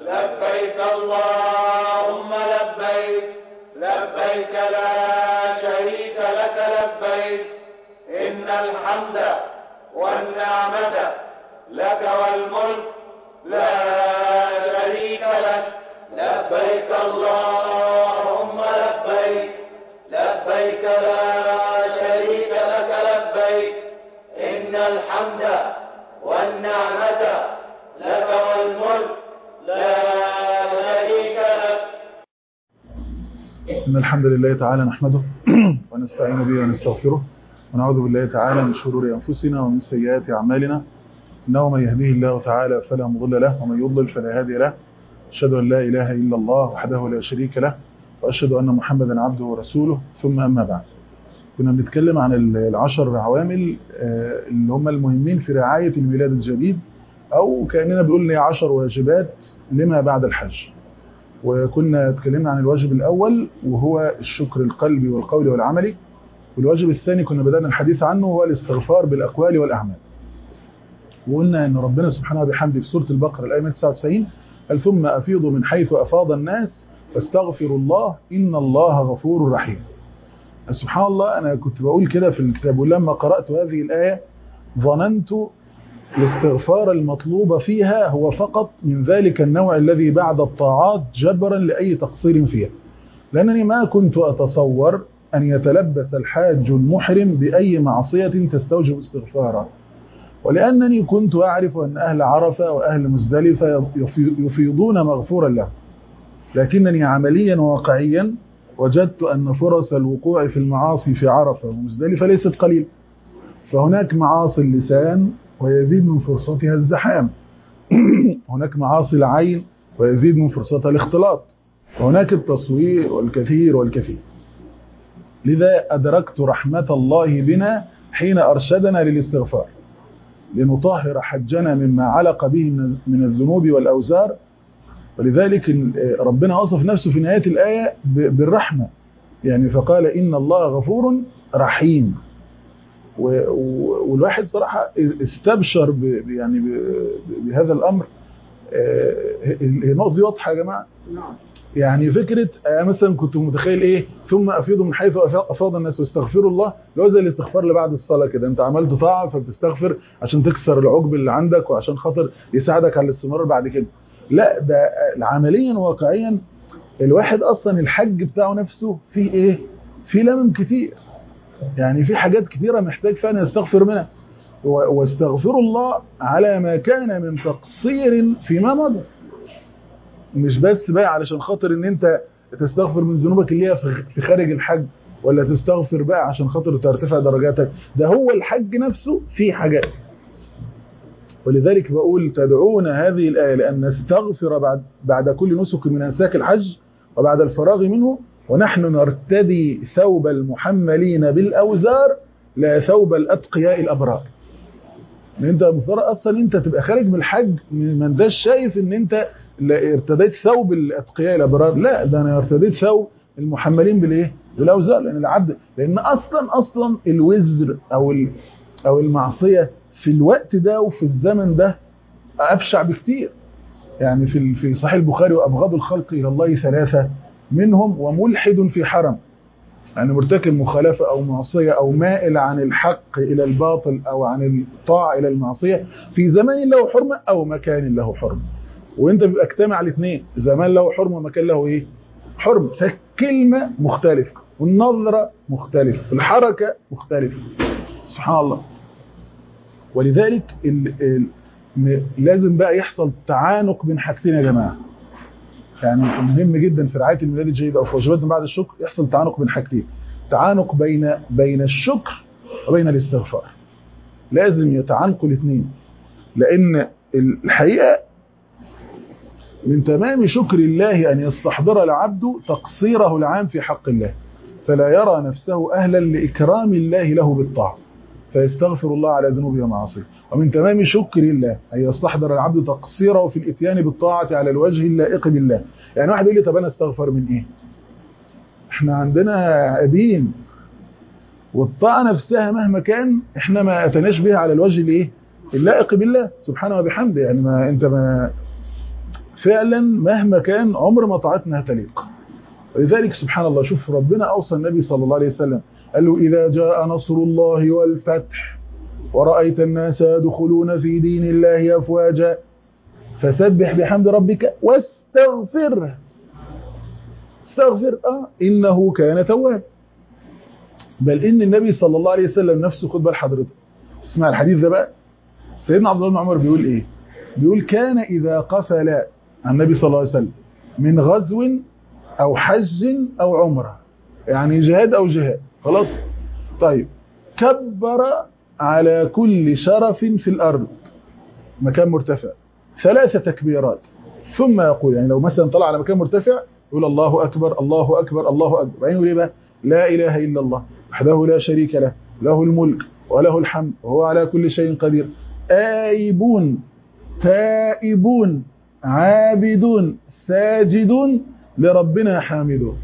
لبيك اللهم لبيك لبيك لا شريك لك لبيك إن الحمد والنعمة لك والملك لا شريك لك لبيك اللهم لبيك لبيك لا شريك لك لبيك إن الحمد والنعمة لك والملك لا شريك لك إن الحمد لله تعالى نحمده ونستعين به ونستغفره ونعوذ بالله تعالى من شرور أنفسنا ومن سيئات أعمالنا إنه من يهديه الله تعالى فلا مضل له ومن يضلل فلا هادي له أشهد أن لا إله إلا الله وحده لا شريك له وأشهد أن محمدا عبده ورسوله ثم أما بعد كنا بنتكلم عن العشر عوامل اللي هم المهمين في رعاية الميلاد الجديد أو كأننا بنقول لي عشر واجبات لما بعد الحج وكنا اتكلمنا عن الواجب الأول وهو الشكر القلبي والقولي والعملي والواجب الثاني كنا بدأنا الحديث عنه هو الاستغفار بالأقوال والأعمال وقلنا أن ربنا سبحانه وبحمده في سورة البقرة الآية 99 قال ثم أفيضوا من حيث أفاض الناس فاستغفروا الله إن الله غفور رحيم سبحان الله أنا كنت بقول كده في الكتاب ولما قرأت هذه الآية ظننت الاستغفار المطلوب فيها هو فقط من ذلك النوع الذي بعد الطاعات جبرا لأي تقصير فيها لأنني ما كنت أتصور أن يتلبس الحاج المحرم بأي معصية تستوجب استغفارا ولأنني كنت أعرف أن أهل عرفة وأهل مزدلفة يفيضون مغفورا له لكنني عمليا وواقعيا وجدت أن فرص الوقوع في المعاصي في عرفة ومزدلفة ليست قليلة فهناك معاصي اللسان ويزيد من فرصتها الزحام هناك معاصي العين ويزيد من فرصتها الاختلاط وهناك التصوير والكثير والكثير لذا أدركت رحمة الله بنا حين أرشدنا للاستغفار لنطهر حجنا مما علق به من الذنوب والأوزار ولذلك ربنا وصف نفسه في نهاية الآية بالرحمة يعني فقال إن الله غفور رحيم والواحد صراحة استبشر ب يعني بهذا الأمر النقطة دي واضحة يا جماعة يعني فكرة مثلا كنت متخيل ايه ثم افيضوا من حيث افاض الناس واستغفروا الله اللي هو زي الاستغفار اللي بعد الصلاة كده انت عملت طاعة فبتستغفر عشان تكسر العجب اللي عندك وعشان خاطر يساعدك على الاستمرار بعد كده لا ده عمليا وواقعيا الواحد اصلا الحج بتاعه نفسه فيه ايه فيه لمم كتير يعني في حاجات كتيرة محتاج فعلا يستغفر منها واستغفر الله على ما كان من تقصير فيما مضى مش بس بقى علشان خاطر ان انت تستغفر من ذنوبك اللي هي في خارج الحج ولا تستغفر بقى عشان خاطر ترتفع درجاتك ده هو الحج نفسه فيه حاجات ولذلك بقول تدعونا هذه الآية لأن نستغفر بعد, بعد كل نسك من أنساك الحج وبعد الفراغ منه ونحن نرتدي ثوب المحملين بالأوزار لا ثوب الأتقياء الأبرار ان انت مفترض اصلا انت تبقى خارج من الحج ما انتش شايف ان انت ارتديت ثوب الاتقياء الابرار لا ده انا ارتديت ثوب المحملين بالايه بالاوزار لان العبد لان اصلا اصلا الوزر او او المعصيه في الوقت ده وفي الزمن ده ابشع بكتير يعني في في صحيح البخاري وابغض الخلق الى الله ثلاثه منهم وملحد في حرم يعني مرتكب مخالفة أو معصية أو مائل عن الحق إلى الباطل أو عن الطاعة إلى المعصية في زمان له حرمة أو مكان له حرمة وانت بيبقى اجتمع الاثنين زمان له حرمة ومكان له ايه حرمة فالكلمة مختلفة والنظرة مختلفة الحركة مختلفة سبحان الله ولذلك ال ال لازم بقى يحصل تعانق بين حاجتين يا جماعه يعني مهم جدا في رعايه الميلاد الجيد او في واجباتنا بعد الشكر يحصل تعانق بين حاجتين تعانق بين بين الشكر وبين الاستغفار لازم يتعانقوا الاثنين لان الحقيقه من تمام شكر الله ان يستحضر العبد تقصيره العام في حق الله فلا يرى نفسه اهلا لاكرام الله له بالطاعه فيستغفر الله على ذنوبه ومعاصيه ومن تمام شكر الله أن يستحضر العبد تقصيره في الاتيان بالطاعة على الوجه اللائق بالله يعني واحد يقول لي طب أنا استغفر من إيه احنا عندنا دين والطاعة نفسها مهما كان احنا ما اتناش بها على الوجه الايه اللائق بالله سبحانه وبحمده يعني ما انت ما فعلا مهما كان عمر ما طاعتنا هتليق ولذلك سبحان الله شوف ربنا أوصى النبي صلى الله عليه وسلم قال له إذا جاء نصر الله والفتح ورأيت الناس يدخلون في دين الله أفواجا فسبح بحمد ربك واستغفره استغفر آه إنه كان تواب بل إن النبي صلى الله عليه وسلم نفسه خد بال حضرتك اسمع الحديث ده بقى سيدنا عبد الله بن عمر بيقول إيه بيقول كان إذا قفل عن النبي صلى الله عليه وسلم من غزو أو حج أو عمرة يعني جهاد أو جهاد خلاص طيب كبر على كل شرف في الأرض مكان مرتفع ثلاثة تكبيرات ثم يقول يعني لو مثلا طلع على مكان مرتفع يقول الله أكبر الله أكبر الله أكبر بعدين يقول إيه بقى لا إله إلا الله وحده لا شريك له له الملك وله الحمد وهو على كل شيء قدير آيبون تائبون عابدون ساجدون لربنا حامدون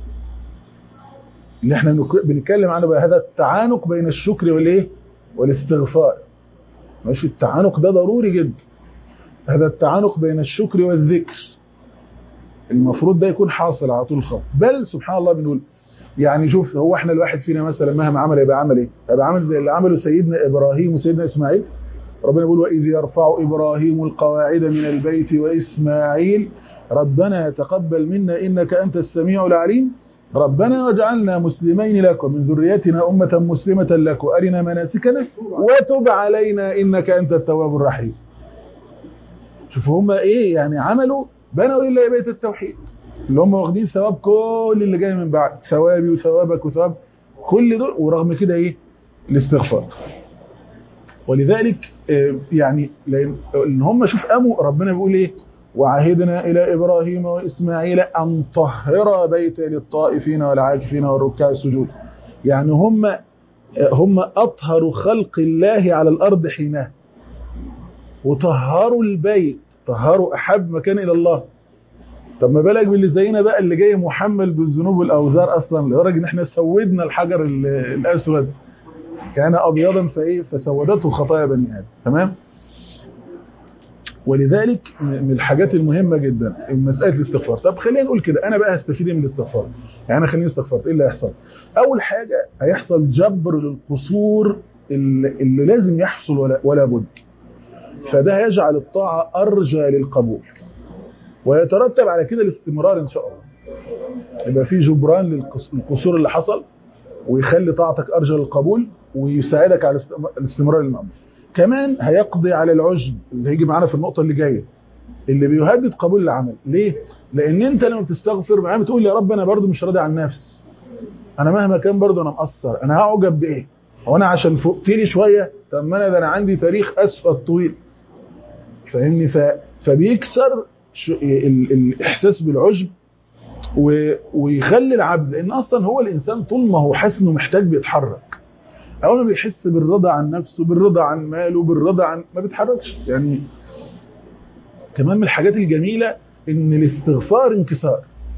اللي احنا بنتكلم عنه بقى هذا التعانق بين الشكر والايه والاستغفار ماشي التعانق ده ضروري جدا هذا التعانق بين الشكر والذكر المفروض ده يكون حاصل على طول الخط بل سبحان الله بنقول يعني شوف هو احنا الواحد فينا مثلا مهما عمل يبقى عمل ايه يبقى عامل زي اللي عمله سيدنا ابراهيم وسيدنا اسماعيل ربنا بيقول واذ يرفع ابراهيم القواعد من البيت واسماعيل ربنا تقبل منا انك انت السميع العليم ربنا وجعلنا مسلمين لك ومن ذريتنا أمة مسلمة لك وأرنا مناسكنا وتب علينا إنك أنت التواب الرحيم شوفوا هم إيه يعني عملوا بنوا لله بيت التوحيد اللي هم واخدين ثواب كل اللي جاي من بعد ثوابي وثوابك وثواب كل دول ورغم كده إيه الاستغفار ولذلك يعني لأن هم شوف قاموا ربنا بيقول إيه وعهدنا إلى إبراهيم وإسماعيل أن طهر بيت للطائفين والعاكفين والركع السجود يعني هم هم أطهروا خلق الله على الأرض حينها وطهروا البيت طهروا أحب مكان إلى الله طب ما بالك باللي زينا بقى اللي جاي محمل بالذنوب والأوزار أصلا لدرجة إن احنا سودنا الحجر الأسود كان أبيضا فإيه فسودته خطايا بني آدم تمام ولذلك من الحاجات المهمة جدا مسألة الاستغفار طب خلينا نقول كده أنا بقى هستفيد من الاستغفار يعني أنا خليني استغفر إيه اللي هيحصل أول حاجة هيحصل جبر للقصور اللي, اللي لازم يحصل ولا, ولا بد فده هيجعل الطاعة أرجى للقبول ويترتب على كده الاستمرار إن شاء الله يبقى في جبران للقصور اللي حصل ويخلي طاعتك أرجى للقبول ويساعدك على الاستمرار المأمور كمان هيقضي على العجب اللي هيجي معانا في النقطة اللي جاية اللي بيهدد قبول العمل ليه؟ لأن أنت لما بتستغفر معاه بتقول يا رب أنا برضو مش راضي عن نفسي أنا مهما كان برضو أنا مقصر أنا هعجب بإيه؟ هو أنا عشان فوقت لي شوية طب ما أنا ده أنا عندي تاريخ أسفل طويل فاهمني؟ ف... فبيكسر شو... ال... الإحساس بالعجب و... ويخلي العبد لأن أصلا هو الإنسان طول ما هو حاسس إنه محتاج بيتحرك اول ما بيحس بالرضا عن نفسه بالرضا عن ماله بالرضا عن ما بيتحركش يعني كمان من الحاجات الجميلة ان الاستغفار انكسار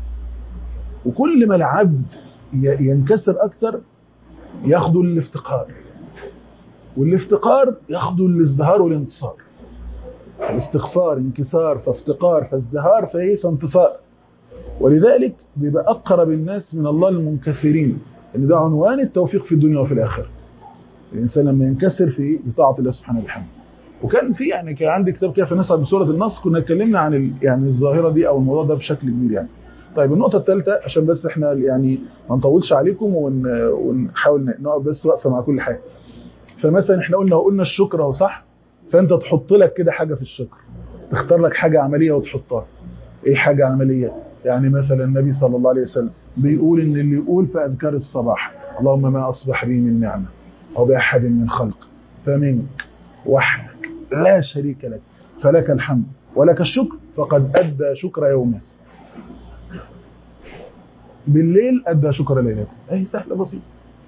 وكل ما العبد ينكسر اكتر ياخده الافتقار والافتقار ياخده الازدهار والانتصار الاستغفار انكسار فافتقار فازدهار فايه فانتصار ولذلك بيبقى اقرب الناس من الله المنكسرين ان ده عنوان التوفيق في الدنيا وفي الاخره الانسان لما ينكسر في بطاعه الله سبحانه وبحمده وكان في يعني كان عندي كتاب كده في نسعد بسوره النص كنا اتكلمنا عن ال يعني الظاهره دي او الموضوع ده بشكل كبير يعني طيب النقطه الثالثه عشان بس احنا يعني ما نطولش عليكم ون ونحاول نقف بس وقفه مع كل حاجه فمثلا احنا قلنا قلنا الشكر اهو صح فانت تحط لك كده حاجه في الشكر تختار لك حاجه عمليه وتحطها ايه حاجه عمليه يعني مثلا النبي صلى الله عليه وسلم بيقول ان اللي يقول في اذكار الصباح اللهم ما اصبح بي من نعمه او باحد من خلق فمنك وحدك لا شريك لك فلك الحمد ولك الشكر فقد ادى شكر يومه بالليل ادى شكر ليلته اهي سهله بسيطه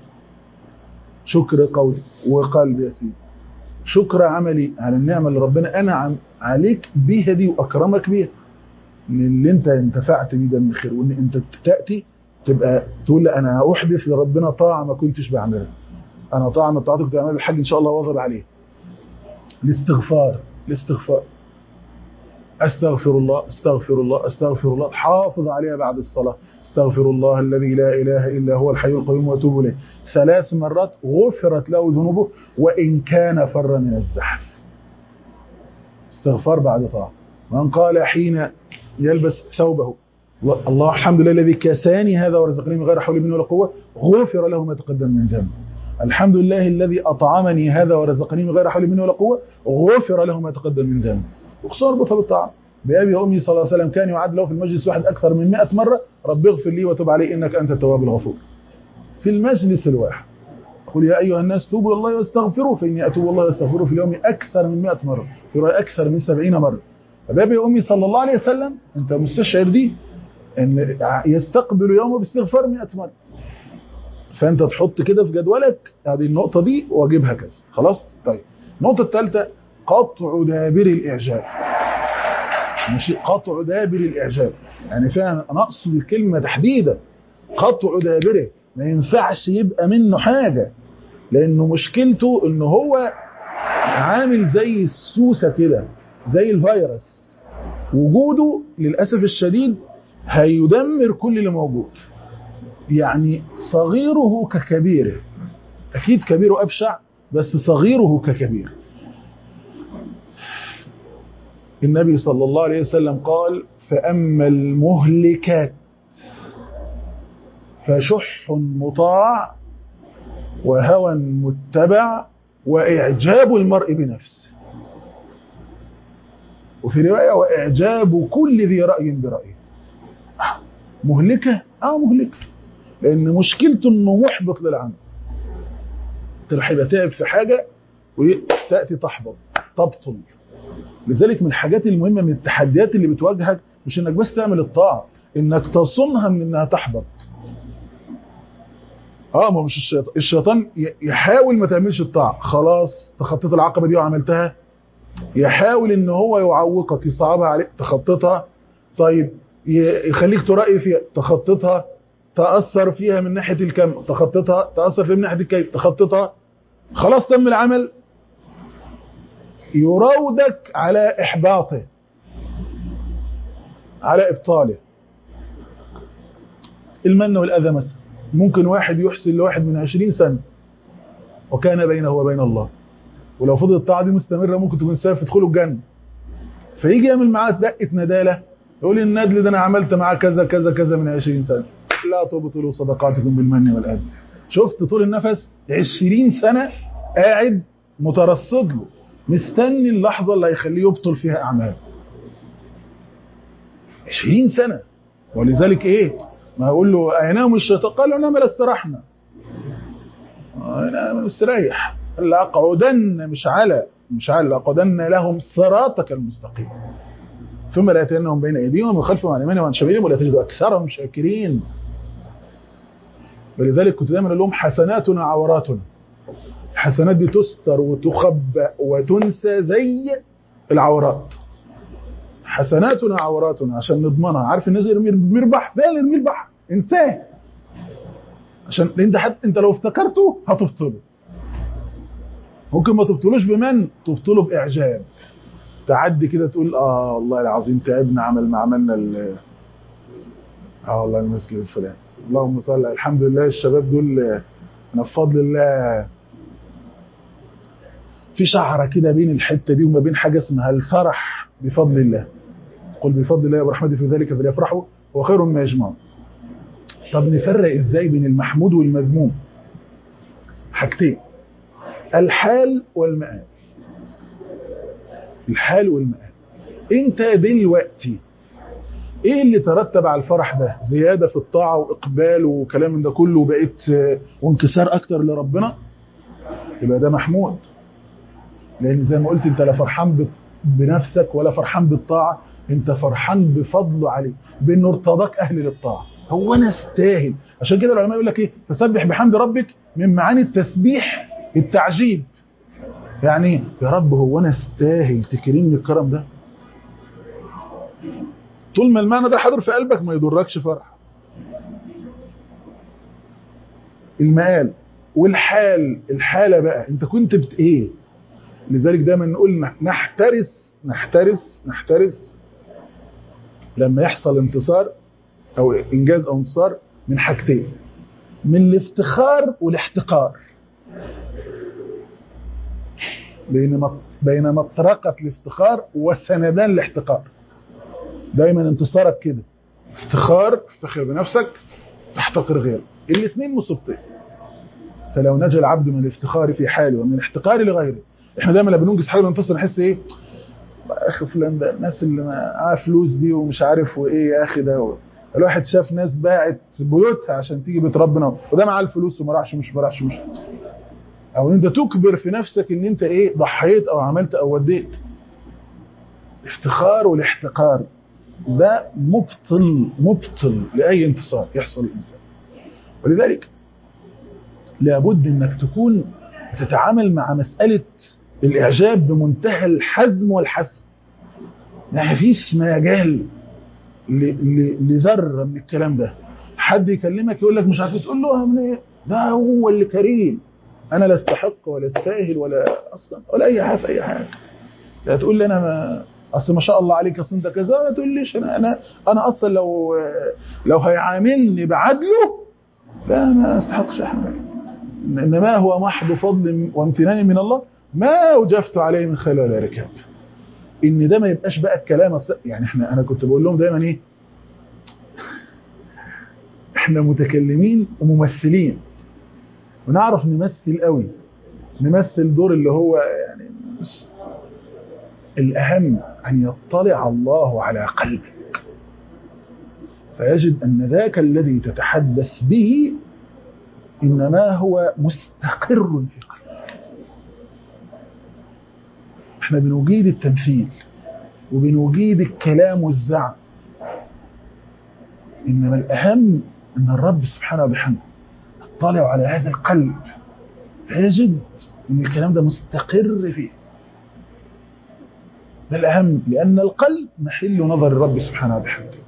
شكر قولي وقلبي يا سيدي شكر عملي على النعمه اللي ربنا انعم عليك بيها دي واكرمك بيها ان اللي انت انتفعت بيه ده من خير وان انت تاتي تبقى تقول انا احدث لربنا طاعه ما كنتش بعملها انا طاعه من طاعتك بعملها الحج ان شاء الله واظب عليه الاستغفار الاستغفار استغفر الله استغفر الله استغفر الله حافظ عليها بعد الصلاة استغفر الله الذي لا إله إلا هو الحي القيوم واتوب إليه ثلاث مرات غفرت له ذنوبه وإن كان فر من الزحف استغفار بعد طاعة من قال حين يلبس ثوبه الله الحمد لله الذي كساني هذا ورزقني من غير حول مني ولا قوة غفر له ما تقدم من ذنبه الحمد لله الذي أطعمني هذا ورزقني من غير حول مني ولا قوة غفر له ما تقدم من ذنبه وخصوصا اربطها بالطاعة بأبي وأمي صلى الله عليه وسلم كان يعد له في المجلس واحد أكثر من 100 مرة رب اغفر لي وتب علي إنك أنت التواب الغفور في المجلس الواحد قل يا أيها الناس توبوا إلى الله واستغفروا فإني أتوب الله واستغفره في اليوم أكثر من 100 مرة في رأي أكثر من 70 مرة فبأبي وأمي صلى الله عليه وسلم أنت مستشعر دي أن يستقبل يومه باستغفار 100 مرة فأنت تحط كده في جدولك هذه النقطة دي واجبها كذا خلاص طيب النقطة الثالثة قطع دابر الإعجاب ماشي قطع دابر الإعجاب يعني فعلا أنا أقصد الكلمة تحديدا قطع دابره ما ينفعش يبقى منه حاجة لأنه مشكلته إنه هو عامل زي السوسة كده زي الفيروس وجوده للأسف الشديد هيدمر كل اللي موجود يعني صغيره ككبيره أكيد كبيره أبشع بس صغيره ككبير النبي صلى الله عليه وسلم قال فأما المهلكات فشح مطاع وهوى متبع وإعجاب المرء بنفسه وفي رواية وإعجاب كل ذي رأي برأيه مهلكة اه مهلكة لأن مشكلته أنه محبط للعمل تروح يبقى تعب في حاجة وتأتي تحبط تبطل لذلك من الحاجات المهمة من التحديات اللي بتواجهك مش انك بس تعمل الطاعة انك تصونها من انها تحبط اه ما مش الشيطان الشيطان يحاول ما تعملش الطاعة خلاص تخطيت العقبة دي وعملتها يحاول ان هو يعوقك يصعبها عليك تخطيتها طيب يخليك ترأي فيها تخطيتها تأثر فيها من ناحية الكم تخطيتها تأثر فيها من ناحية الكيف تخطيتها خلاص تم العمل يراودك على إحباطه على إبطاله المن والأذى مثلا ممكن واحد يحسن لواحد من عشرين سنة وكان بينه وبين الله ولو فضلت الطاعة دي مستمرة ممكن تكون سبب في دخوله الجنة فيجي يعمل معاه دقة ندالة يقول الندل ده أنا عملت معاه كذا كذا كذا من عشرين سنة لا تبطلوا صدقاتكم بالمن والأذى شفت طول النفس عشرين سنة قاعد مترصد له مستني اللحظة اللي هيخليه يبطل فيها أعماله 20 سنة ولذلك إيه ما أقول له أينام الشيطان قال له نعم استرحنا أنا مستريح لأقعدن مش على مش على لأقعدن لهم صراطك المستقيم ثم لا يتنهم بين أيديهم ومن خلفهم عن يمينهم وعن شمالهم ولا تجد أكثرهم شاكرين ولذلك كنت دايما أقول لهم حسناتنا عوراتنا الحسنات دي تستر وتخبأ وتنسى زي العورات حسناتنا عوراتنا عشان نضمنها عارف الناس يرمي المربح فين يرمي البحر انساه عشان انت حتى انت لو افتكرته هتبطله ممكن ما تبطلوش بمن تبطله باعجاب تعدي كده تقول اه والله العظيم تعبنا عمل ما عملنا ال اه والله المسجد الفلاني اللهم صل الحمد لله الشباب دول انا بفضل الله في شعره كده بين الحته دي وما بين حاجه اسمها الفرح بفضل الله قل بفضل الله ورحمته في ذلك فليفرحوا هو خير مما يجمعون طب نفرق ازاي بين المحمود والمذموم حاجتين الحال والمآل الحال والمآل انت دلوقتي ايه اللي ترتب على الفرح ده زيادة في الطاعة واقبال وكلام من ده كله وبقيت وانكسار اكتر لربنا يبقى ده محمود لان زي ما قلت انت لا فرحان بنفسك ولا فرحان بالطاعة انت فرحان بفضله عليك بانه ارتضاك اهل للطاعة هو انا استاهل عشان كده العلماء يقول لك ايه فسبح بحمد ربك من معاني التسبيح التعجيب يعني يا رب هو انا استاهل تكرمني الكرم ده طول ما المعنى ده حاضر في قلبك ما يضركش فرح المقال والحال الحالة بقى انت كنت بت ايه لذلك دايما نقول نحترس نحترس نحترس لما يحصل انتصار او انجاز او انتصار من حاجتين من الافتخار والاحتقار بينما بينما طرقة الافتخار وسندان الاحتقار دايما انتصارك كده افتخار افتخر بنفسك تحتقر غيرك الاثنين مصيبتين فلو نجا العبد من الافتخار في حاله ومن الاحتقار لغيره احنا دايما لما بننجز حاجه وننتصر نحس ايه يا اخي فلان ده الناس اللي معاها فلوس دي ومش عارف وايه يا اخي ده الواحد شاف ناس باعت بيوتها عشان تيجي بيت ربنا وده معاه الفلوس وما راحش مش ما راحش مش او انت تكبر في نفسك ان انت ايه ضحيت او عملت او وديت افتخار والاحتقار ده مبطل مبطل لاي انتصار يحصل الانسان ولذلك لابد انك تكون تتعامل مع مساله الاعجاب بمنتهى الحزم والحسم ما فيش مجال لذره من الكلام ده حد يكلمك يقول لك مش عارف تقول له من ايه ده هو اللي كريم انا لا استحق ولا استاهل ولا اصلا ولا اي حاجه في اي حاجه لا تقول لي انا ما اصل ما شاء الله عليك اصل انت كذا ما تقوليش انا انا انا اصلا لو لو هيعاملني بعدله لا ما استحقش احمد انما هو محض فضل وامتنان من الله ما اوجفت عليه من خيل ولا ركاب ان ده ما يبقاش بقى الكلام يعني احنا انا كنت بقول لهم دايما ايه احنا متكلمين وممثلين ونعرف نمثل قوي نمثل دور اللي هو يعني الأهم أن يطلع الله على قلبك فيجد أن ذاك الذي تتحدث به إنما هو مستقر في قلبك احنا بنجيد التمثيل وبنجيد الكلام والزعم إنما الأهم أن الرب سبحانه وبحمده يطلع على هذا القلب فيجد أن الكلام ده مستقر فيه ده الأهم لأن القلب محل نظر الرب سبحانه وبحمده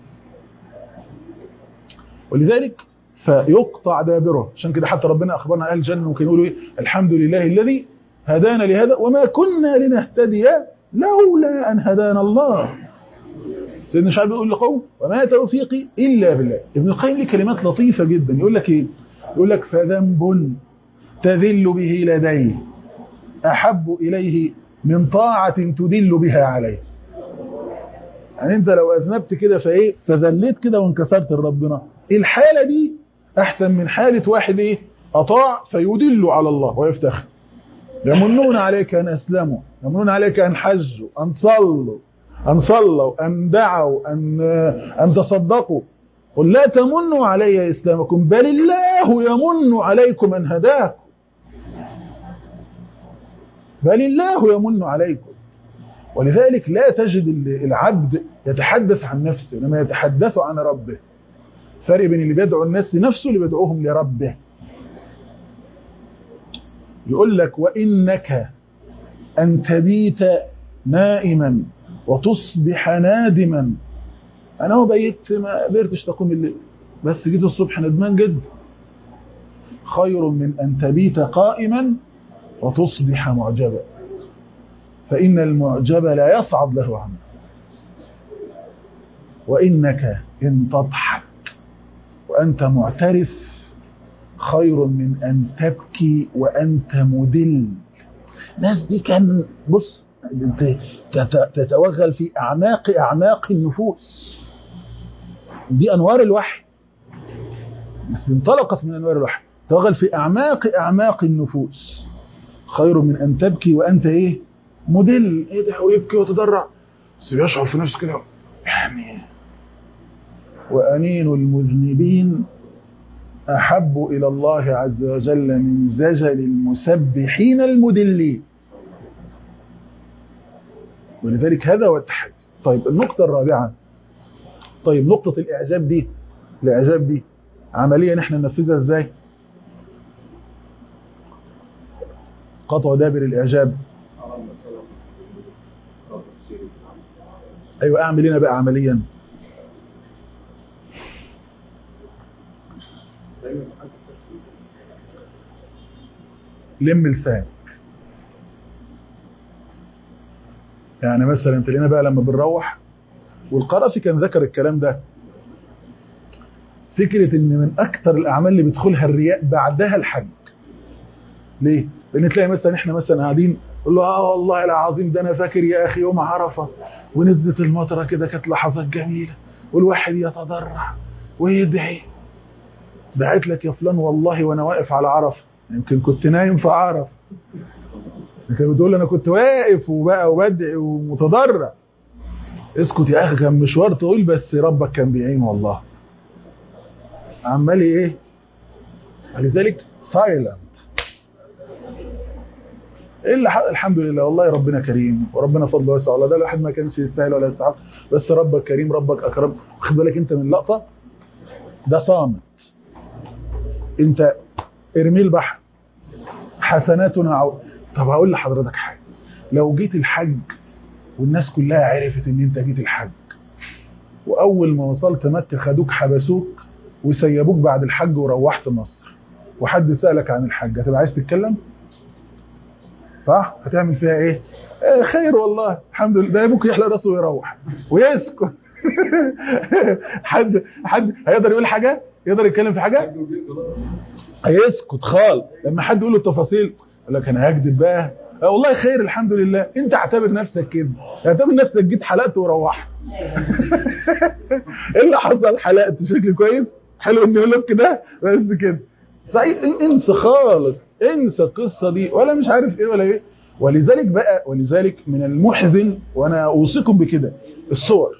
ولذلك فيقطع دابره عشان كده حتى ربنا أخبرنا أهل الجنة وكان يقولوا إيه الحمد لله الذي هدانا لهذا وما كنا لنهتدي لولا أن هدانا الله سيدنا شعب يقول لقوم وما توفيقي إلا بالله ابن القيم ليه كلمات لطيفة جدا يقول لك إيه يقول لك فذنب تذل به لديه أحب إليه من طاعة تدل بها عليه يعني انت لو اذنبت كده فايه فذليت كده وانكسرت لربنا الحالة دي احسن من حالة واحد ايه اطاع فيدل على الله ويفتخر يمنون عليك ان اسلموا يمنون عليك ان حجوا ان صلوا ان صلوا ان دعوا ان ان تصدقوا قل لا تمنوا علي اسلامكم بل الله يمن عليكم ان هداكم بل الله يمن عليكم ولذلك لا تجد العبد يتحدث عن نفسه انما يتحدث عن ربه فرق بين اللي بيدعو الناس لنفسه اللي بيدعوهم لربه يقول لك وإنك أن تبيت نائما وتصبح نادما أنا هو بيت ما قدرتش تقوم الليل بس جيت الصبح ندمان جدا خير من أن تبيت قائما وتصبح معجبا فإن المعجب لا يصعد له عمل وإنك إن تضحك وأنت معترف خير من أن تبكي وأنت مدل الناس دي كان بص تتوغل في أعماق أعماق النفوس دي أنوار الوحي بس انطلقت من أنوار الوحي توغل في أعماق أعماق النفوس خير من أن تبكي وأنت إيه مدل إيه ده ويبكي وتضرع بس بيشعر في نفسه كده يعني وأنين المذنبين أحب إلى الله عز وجل من زجل المسبحين المدلين ولذلك هذا هو التحدي طيب النقطة الرابعة طيب نقطة الإعجاب دي الإعجاب دي عمليا نحن ننفذها إزاي قطع دابر الإعجاب أيوة أعمل هنا بقى عمليا لم لسانك يعني مثلا تلاقينا بقى لما بنروح والقرافي كان ذكر الكلام ده فكرة ان من اكتر الاعمال اللي بيدخلها الرياء بعدها الحج ليه؟ لان تلاقي مثلا احنا مثلا قاعدين نقول له اه والله العظيم ده انا فاكر يا اخي يوم عرفه ونزلت المطره كده كانت لحظات جميله والواحد يتضرع ويدعي دعيت لك يا فلان والله وانا واقف على عرفه يمكن كنت نايم في عرفه انت بتقول انا كنت واقف وبقى وبدعي ومتضرع اسكت يا اخي كان مشوار طويل بس ربك كان بيعين والله عمال ايه ولذلك سايلنت الا ح- الحمد لله والله ربنا كريم وربنا فضله واسع والله ده الواحد ما كانش يستاهل ولا يستحق بس ربك كريم ربك اكرم واخد بالك انت من لقطه ده صامت انت ارمي البحر حسناتنا عو... طب هقول لحضرتك حاجه لو جيت الحج والناس كلها عرفت ان انت جيت الحج واول ما وصلت مكه خدوك حبسوك وسيبوك بعد الحج وروحت مصر وحد سالك عن الحج هتبقى عايز تتكلم صح هتعمل فيها ايه آه خير والله الحمد لله ده ممكن يحلق راسه ويروح ويسكت حد حد هيقدر يقول حاجه يقدر يتكلم في حاجه هيسكت خال لما حد يقول له التفاصيل يقول لك انا هكذب بقى آه والله خير الحمد لله انت اعتبر نفسك كده اعتبر نفسك جيت حلقت وروحت ايه اللي حصل حلقت شكل كويس حلو اني اقول لك كده بس كده صحيح انسى خالص انسى القصه دي ولا مش عارف ايه ولا ايه ولذلك بقى ولذلك من المحزن وانا اوصيكم بكده الصور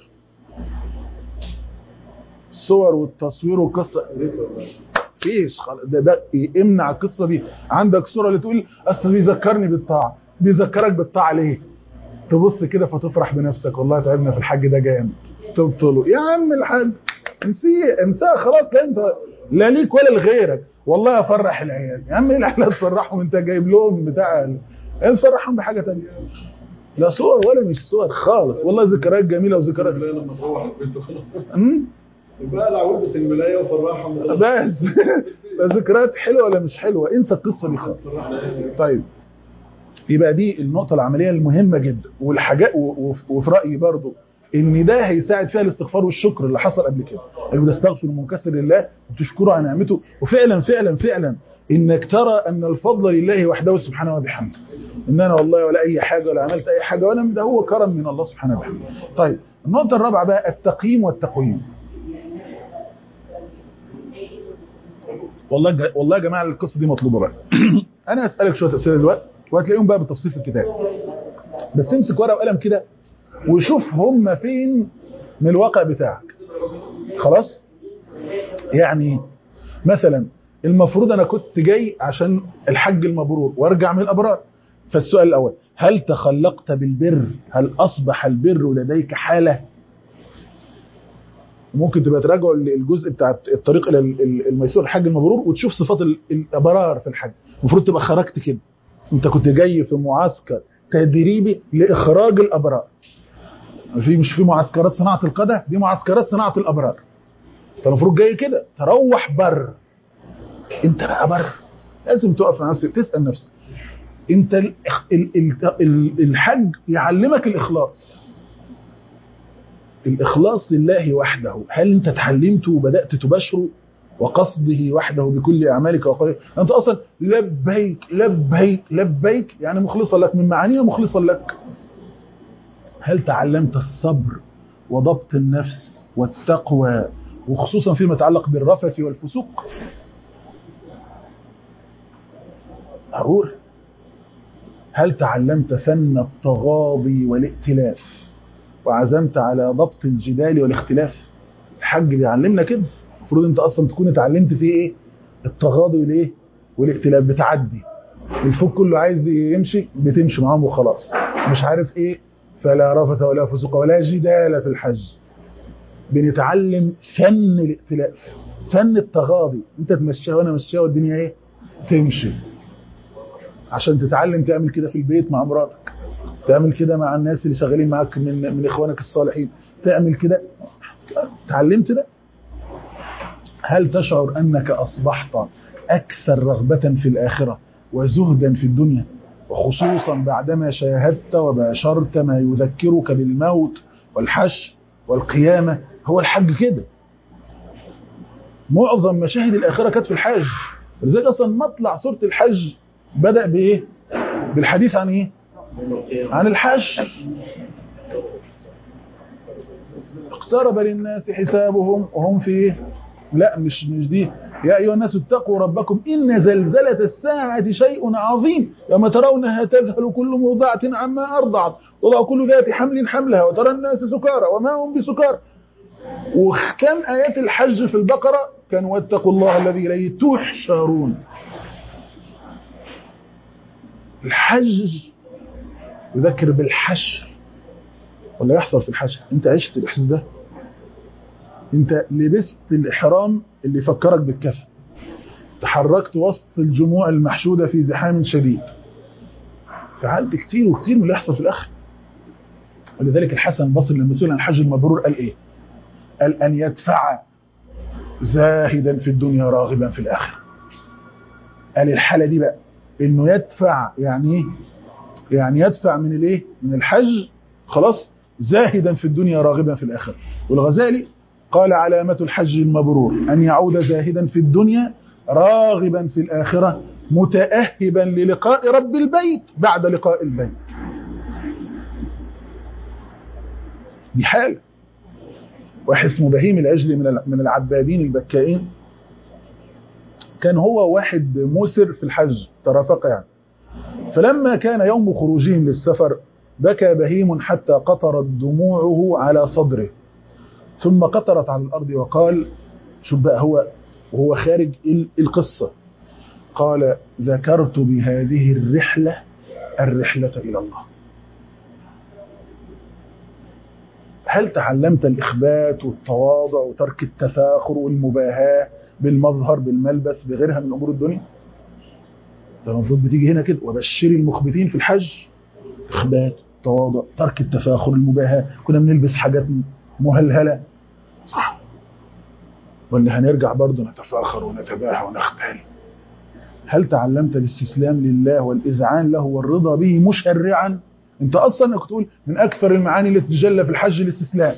الصور والتصوير والقصه فيش خالص ده, ده امنع القصه دي عندك صوره اللي تقول اصل بيذكرني بالطاعه بيذكرك بالطاعه ليه تبص كده فتفرح بنفسك والله تعبنا في الحج ده جامد تبت له يا عم الحاج انسيه انساه خلاص لا انت لا ليك ولا لغيرك والله افرح العيال يا عم ايه العيال تفرحهم انت جايب لهم بتاع ال- انت تفرحهم بحاجه ثانيه لا صور ولا مش صور خالص والله ذكريات جميله وذكريات لما تروح البيت خلاص أمم؟ بقى لو البس الملايه وفرحهم بس ذكريات حلوه ولا مش حلوه انسى القصه دي خالص طيب يبقى دي النقطه العمليه المهمه جدا والحاجات و- و- وفي رايي برضو ان ده هيساعد فيها الاستغفار والشكر اللي حصل قبل كده اللي بتستغفر منكسر لله وتشكره على نعمته وفعلا فعلا فعلا انك ترى ان الفضل لله وحده سبحانه وبحمده ان انا والله ولا اي حاجه ولا عملت اي حاجه وانا ده هو كرم من الله سبحانه وبحمده طيب النقطه الرابعه بقى التقييم والتقويم والله جا- والله يا جماعه القصه دي مطلوبه بقى انا هسالك شويه اسئله دلوقتي وهتلاقيهم بقى بالتفصيل في الكتاب بس امسك ورقه وقلم كده وشوف هم فين من الواقع بتاعك خلاص يعني مثلا المفروض انا كنت جاي عشان الحج المبرور وارجع من الابرار فالسؤال الاول هل تخلقت بالبر هل اصبح البر لديك حاله ممكن تبقى تراجعوا الجزء بتاع الطريق الى ال- ال- الميسور الحج المبرور وتشوف صفات ال- الابرار في الحج المفروض تبقى خرجت كده انت كنت جاي في معسكر تدريبي لاخراج الابرار في مش في معسكرات صناعه القاده دي معسكرات صناعه الابرار انت المفروض جاي كده تروح بر انت بقى بر لازم تقف مع نفسك تسال نفسك انت ال- ال- ال- ال- الحج يعلمك الاخلاص الإخلاص لله وحده هل أنت اتعلمته وبدأت تباشره وقصده وحده بكل أعمالك وقولك أنت أصلا لبيك لبيك لبيك يعني مخلصا لك من معانيها مخلصا لك هل تعلمت الصبر وضبط النفس والتقوى وخصوصا فيما يتعلق بالرفث والفسوق ضروري هل تعلمت فن التغاضي والائتلاف وعزمت على ضبط الجدال والاختلاف الحج بيعلمنا كده المفروض انت اصلا تكون اتعلمت فيه ايه التغاضي والايه والائتلاف بتعدي الفوق كله عايز يمشي بتمشي معاهم وخلاص مش عارف ايه فلا رفث ولا فسوق ولا جدال في الحج بنتعلم فن الائتلاف فن التغاضي انت تمشيها وانا امشيها والدنيا ايه تمشي عشان تتعلم تعمل كده في البيت مع مراتك تعمل كده مع الناس اللي شغالين معاك من من اخوانك الصالحين تعمل كده تعلمت ده هل تشعر انك اصبحت اكثر رغبه في الاخره وزهدا في الدنيا وخصوصا بعدما شاهدت وباشرت ما يذكرك بالموت والحشر والقيامة هو الحج كده معظم مشاهد الآخرة كانت في الحج ولذلك أصلا مطلع سورة الحج بدأ بإيه؟ بالحديث عن إيه؟ عن الحج اقترب للناس حسابهم وهم في إيه؟ لا مش مش دي يا أيها الناس اتقوا ربكم إن زلزلة الساعة شيء عظيم يوم ترونها تذهل كل مرضعة عما أرضعت وضع كل ذات حمل حملها وترى الناس سكارى وما هم بسكارى وكم آيات الحج في البقرة كان واتقوا الله الذي إليه تحشرون الحج يذكر بالحشر ولا يحصل في الحشر انت عشت الاحساس ده انت لبست الاحرام اللي يفكرك بالكفن تحركت وسط الجموع المحشودة في زحام شديد فعلت كتير وكتير من اللي يحصل في الاخر ولذلك الحسن البصري المسؤول عن الحج المبرور قال ايه قال ان يدفع زاهدا في الدنيا راغبا في الاخره قال الحاله دي بقى انه يدفع يعني ايه يعني يدفع من الايه من الحج خلاص زاهدا في الدنيا راغبا في الاخره والغزالي قال علامة الحج المبرور أن يعود زاهدا في الدنيا راغبا في الآخرة متأهبا للقاء رب البيت بعد لقاء البيت دي حالة واحد اسمه بهيم الأجلي من من العبادين البكائين كان هو واحد مسر في الحج ترافق يعني فلما كان يوم خروجهم للسفر بكى بهيم حتى قطرت دموعه على صدره ثم قطرت على الأرض وقال شوف بقى هو وهو خارج القصة قال ذكرت بهذه الرحلة الرحلة إلى الله هل تعلمت الإخبات والتواضع وترك التفاخر والمباهاة بالمظهر بالملبس بغيرها من أمور الدنيا ده المفروض بتيجي هنا كده وبشري المخبتين في الحج إخبات تواضع ترك التفاخر المباهاة كنا بنلبس حاجات مهلهلة صح ولا هنرجع برضه نتفاخر ونتباهى ونختال هل تعلمت الاستسلام لله والإذعان له والرضا به مشرعا انت اصلا انك تقول من اكثر المعاني اللي تتجلى في الحج الاستسلام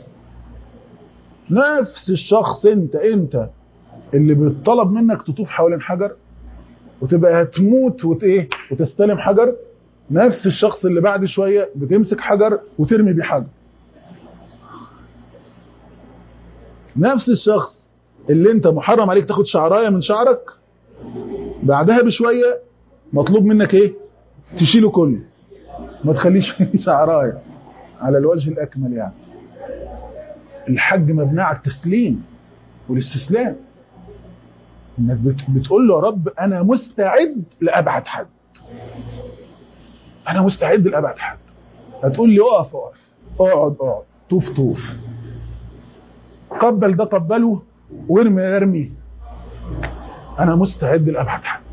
نفس الشخص انت انت اللي بيطلب منك تطوف حوالين حجر وتبقى هتموت وت ايه وتستلم حجر نفس الشخص اللي بعد شويه بتمسك حجر وترمي بيه حجر نفس الشخص اللي انت محرم عليك تاخد شعرايه من شعرك بعدها بشويه مطلوب منك ايه تشيله كله ما تخليش فيه شعرايه على الوجه الاكمل يعني الحج مبني على التسليم والاستسلام انك بتقول له يا رب انا مستعد لابعد حد انا مستعد لابعد حد هتقول لي اقف اقف اقعد اقعد طوف طوف قبل ده قبله وارمي ارمي انا مستعد لابعد حد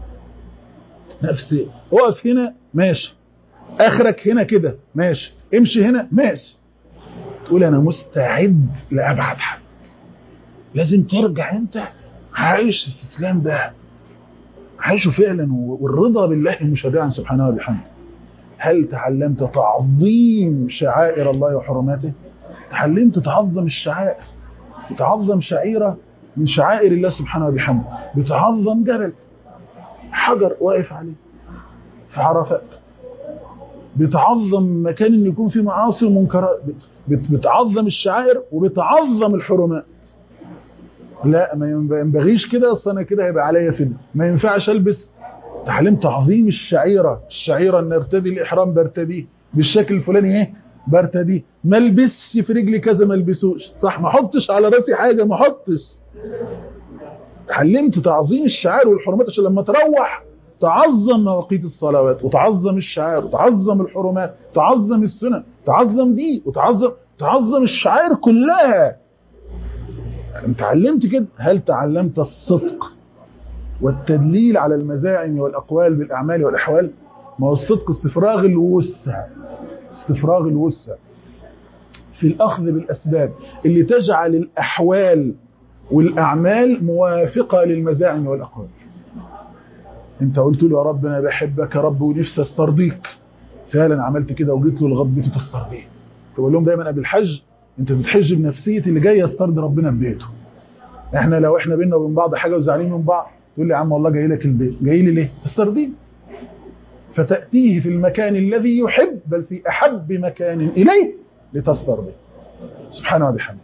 نفسي اقف هنا ماشي اخرك هنا كده ماشي امشي هنا ماشي تقول انا مستعد لابعد حد لازم ترجع انت عايش الاستسلام ده عايشه فعلا والرضا بالله مشرعا سبحانه وبحمده هل تعلمت تعظيم شعائر الله وحرماته تعلمت تعظم الشعائر بتعظم شعيرة من شعائر الله سبحانه وبحمده بتعظم جبل حجر واقف عليه في عرفات بتعظم مكان ان يكون فيه معاصي ومنكرات بتعظم الشعائر وبتعظم الحرمات لا ما ينبغيش كده اصل انا كده هيبقى عليا فدا ما ينفعش البس تعلمت تعظيم الشعيره الشعيره ان ارتدي الاحرام برتديه بالشكل الفلاني ايه برتديه ما البسش في رجلي كذا ما البسوش صح ما احطش على راسي حاجه ما احطش تعلمت تعظيم الشعائر والحرمات عشان لما تروح تعظم مواقيت الصلوات وتعظم الشعائر وتعظم الحرمات تعظم السنن تعظم دي وتعظم تعظم الشعائر كلها انت تعلمت كده هل تعلمت الصدق والتدليل على المزاعم والأقوال بالأعمال والأحوال ما هو الصدق استفراغ الوسع استفراغ الوسع في الأخذ بالأسباب اللي تجعل الأحوال والأعمال موافقة للمزاعم والأقوال انت قلت له يا رب انا بحبك يا رب ونفسي استرضيك فعلا عملت كده وجيت له لغايه بيته تسترضيه تقول لهم دايما قبل الحج انت بتحج بنفسيه اللي جاي يسترضي ربنا ببيته احنا لو احنا بينا وبين بعض حاجه وزعلانين من بعض تقول لي يا عم والله جاي لك البيت جاي لي ليه تسترضيه فتاتيه في المكان الذي يحب بل في احب مكان اليه لتسترضيه سبحانه وبحمده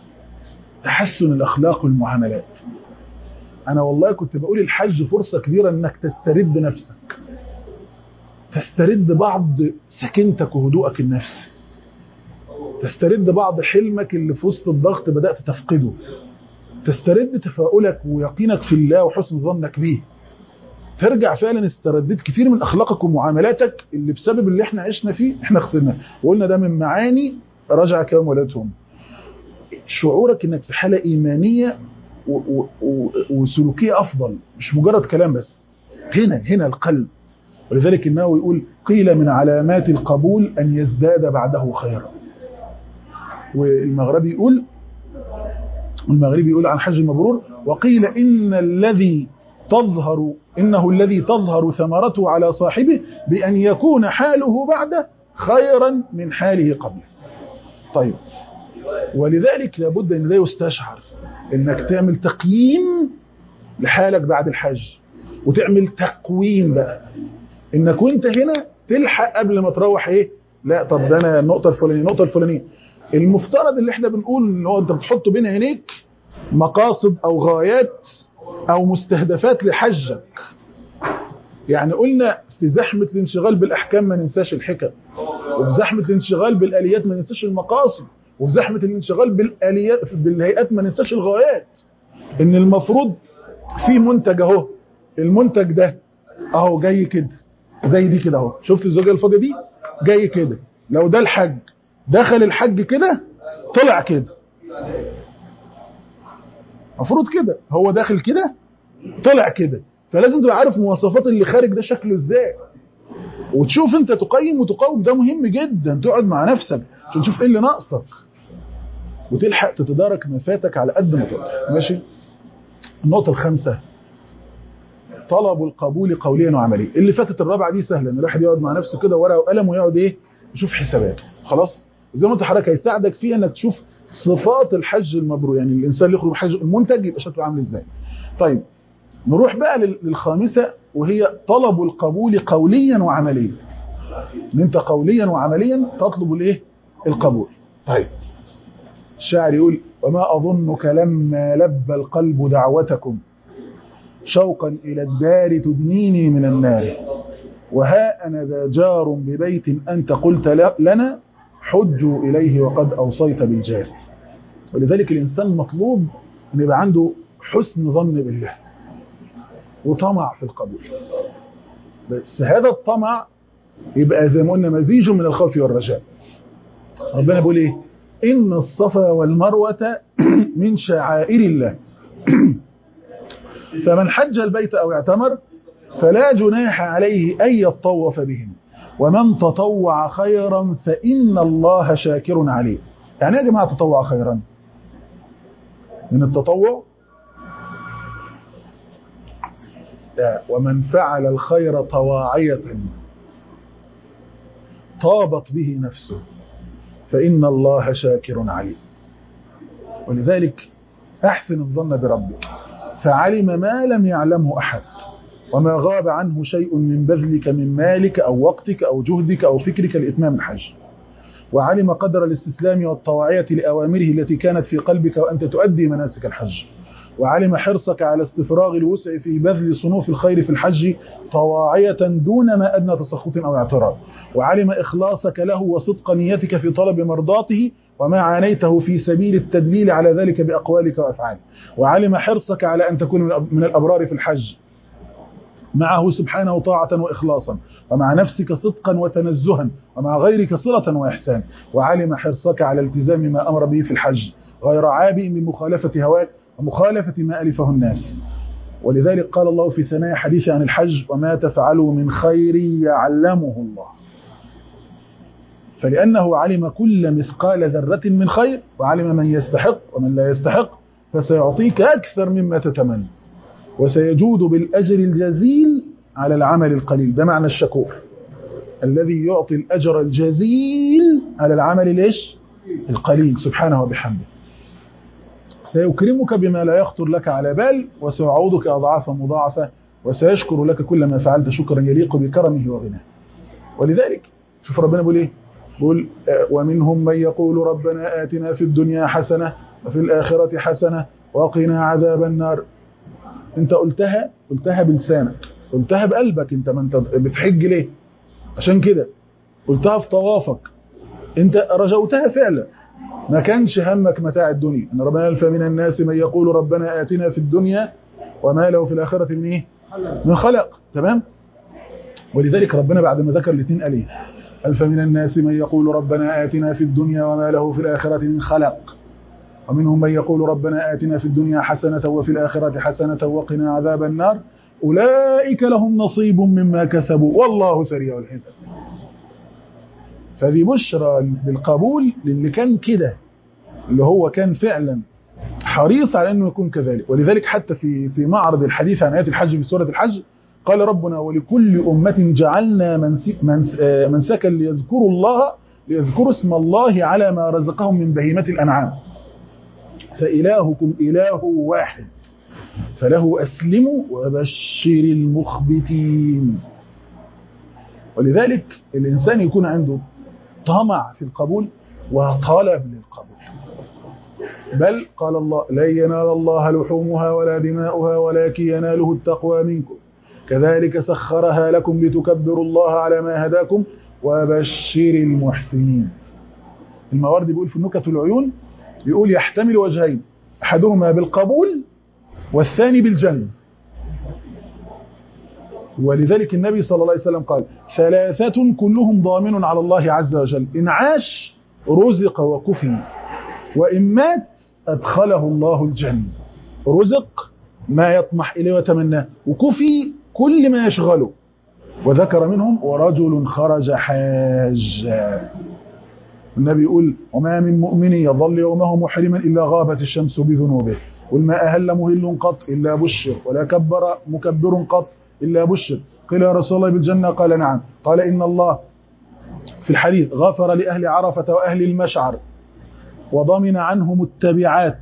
تحسن الاخلاق والمعاملات انا والله كنت بقول الحج فرصه كبيره انك تسترد نفسك تسترد بعض سكينتك وهدوءك النفسي تسترد بعض حلمك اللي في وسط الضغط بدات تفقده تسترد تفاؤلك ويقينك في الله وحسن ظنك به ترجع فعلا استرديت كتير من اخلاقك ومعاملاتك اللي بسبب اللي احنا عشنا فيه احنا خسرناه وقلنا ده من معاني رجع كام ولادهم شعورك انك في حاله ايمانيه و و و وسلوكيه افضل مش مجرد كلام بس هنا هنا القلب ولذلك النووي يقول قيل من علامات القبول ان يزداد بعده خيرا والمغربي يقول المغربي يقول عن حج المبرور وقيل ان الذي تظهر انه الذي تظهر ثمرته على صاحبه بان يكون حاله بعده خيرا من حاله قبله طيب ولذلك لابد ان ده يستشعر انك تعمل تقييم لحالك بعد الحج وتعمل تقويم بقى انك وانت هنا تلحق قبل ما تروح ايه لا طب ده انا النقطه الفلانيه النقطه الفلانيه المفترض اللي احنا بنقول ان هو انت بتحط بين عينيك مقاصد او غايات او مستهدفات لحجك يعني قلنا في زحمه الانشغال بالاحكام ما ننساش الحكم وفي زحمه الانشغال بالاليات ما ننساش المقاصد وفي زحمه الانشغال بالاليات بالهيئات ما ننساش الغايات ان المفروض في منتج اهو المنتج ده اهو جاي كده زي دي كده اهو شفت الزوجه الفاضيه دي جاي كده لو ده الحج دخل الحج كده طلع كده المفروض كده هو داخل كده طلع كده فلازم تبقى عارف مواصفات اللي خارج ده شكله ازاي وتشوف انت تقيم وتقاوم ده مهم جدا تقعد مع نفسك عشان تشوف ايه اللي ناقصك وتلحق تتدارك ما فاتك على قد ما تقدر ماشي النقطه الخامسه طلب القبول قوليا وعمليا اللي فاتت الرابعه دي سهله ان الواحد يقعد مع نفسه كده ورقه وقلم ويقعد ايه يشوف حساباته خلاص زي ما انت حضرتك هيساعدك فيها انك تشوف صفات الحج المبرور يعني الانسان اللي يخرج حج المنتج يبقى شكله عامل ازاي طيب نروح بقى للخامسه وهي طلب القبول قوليا وعمليا ان انت قوليا وعمليا تطلب الايه القبول طيب الشاعر يقول وما اظنك لما لبى القلب دعوتكم شوقا الى الدار تدنيني من النار وها انا ذا جار ببيت انت قلت لنا حجوا اليه وقد اوصيت بالجار ولذلك الانسان مطلوب ان يبقى عنده حسن ظن بالله وطمع في القبول بس هذا الطمع يبقى زي ما قلنا مزيج من الخوف والرجاء ربنا بيقول ايه ان الصفا والمروه من شعائر الله فمن حج البيت او اعتمر فلا جناح عليه ان يطوف بهم ومن تطوع خيرا فان الله شاكر عليه يعني يا جماعه تطوع خيرا من التطوع لا ومن فعل الخير طواعية طابت به نفسه فإن الله شاكر عليه ولذلك أحسن الظن بربك فعلم ما لم يعلمه أحد وما غاب عنه شيء من بذلك من مالك أو وقتك أو جهدك أو فكرك لإتمام الحج وعلم قدر الاستسلام والطواعية لأوامره التي كانت في قلبك وأنت تؤدي مناسك الحج وعلم حرصك على استفراغ الوسع في بذل صنوف الخير في الحج طواعية دون ما أدنى تسخط أو اعتراض وعلم إخلاصك له وصدق نيتك في طلب مرضاته وما عانيته في سبيل التدليل على ذلك بأقوالك وأفعالك وعلم حرصك على أن تكون من الأبرار في الحج معه سبحانه طاعة وإخلاصا ومع نفسك صدقا وتنزها ومع غيرك صلة وإحسان وعلم حرصك على التزام ما أمر به في الحج غير عابئ من مخالفة هواك ومخالفة ما ألفه الناس ولذلك قال الله في ثنايا حديث عن الحج وما تفعلوا من خير يعلمه الله فلأنه علم كل مثقال ذرة من خير وعلم من يستحق ومن لا يستحق فسيعطيك أكثر مما تتمنى وسيجود بالأجر الجزيل على العمل القليل ده معنى الشكور الذي يعطي الأجر الجزيل على العمل ليش القليل سبحانه وبحمده سيكرمك بما لا يخطر لك على بال وسيعوضك أضعافا مضاعفة وسيشكر لك كل ما فعلت شكرا يليق بكرمه وغناه ولذلك شوف ربنا بيقول ايه بيقول آه، ومنهم من يقول ربنا آتنا في الدنيا حسنة وفي الآخرة حسنة وقنا عذاب النار انت قلتها قلتها بلسانك قلتها بقلبك انت ما انت بتحج ليه عشان كده قلتها في طوافك انت رجوتها فعلا ما كانش همك متاع الدنيا ان ربنا قال فمن الناس من يقول ربنا آتنا في الدنيا وما له في الآخرة من ايه من خلق تمام ولذلك ربنا بعد ما ذكر الاثنين قال ايه قال فمن الناس من يقول ربنا آتنا في الدنيا وما له في الآخرة من خلق ومنهم من يقول ربنا آتنا في الدنيا حسنة وفي الآخرة حسنة وقنا عذاب النار أولئك لهم نصيب مما كسبوا والله سريع الحساب فدي بشرى بالقبول للي كان كده اللي هو كان فعلا حريص على انه يكون كذلك ولذلك حتى في في معرض الحديث عن ايات الحج في سوره الحج قال ربنا ولكل امه جعلنا منسك منس آه، منسكا ليذكروا الله ليذكروا اسم الله على ما رزقهم من بهيمه الانعام فالهكم اله واحد فله اسلموا وبشر المخبتين ولذلك الانسان يكون عنده طمع في القبول وطلب للقبول بل قال الله لن ينال الله لحومها ولا دماؤها ولكن يناله التقوى منكم كذلك سخرها لكم لتكبروا الله على ما هداكم وبشر المحسنين المواردي بيقول في نكت العيون بيقول يحتمل وجهين احدهما بالقبول والثاني بالجنة ولذلك النبي صلى الله عليه وسلم قال ثلاثة كلهم ضامن على الله عز وجل إن عاش رزق وكفي وإن مات أدخله الله الجنة رزق ما يطمح إليه ويتمناه وكفي كل ما يشغله وذكر منهم ورجل خرج حاجا النبي يقول وما من مؤمن يظل يومه محرما إلا غابت الشمس بذنوبه والما أهل مهل قط إلا بشر ولا كبر مكبر قط إلا بشر قيل يا رسول الله بالجنة قال نعم قال إن الله في الحديث غفر لأهل عرفة وأهل المشعر وضمن عنهم التبعات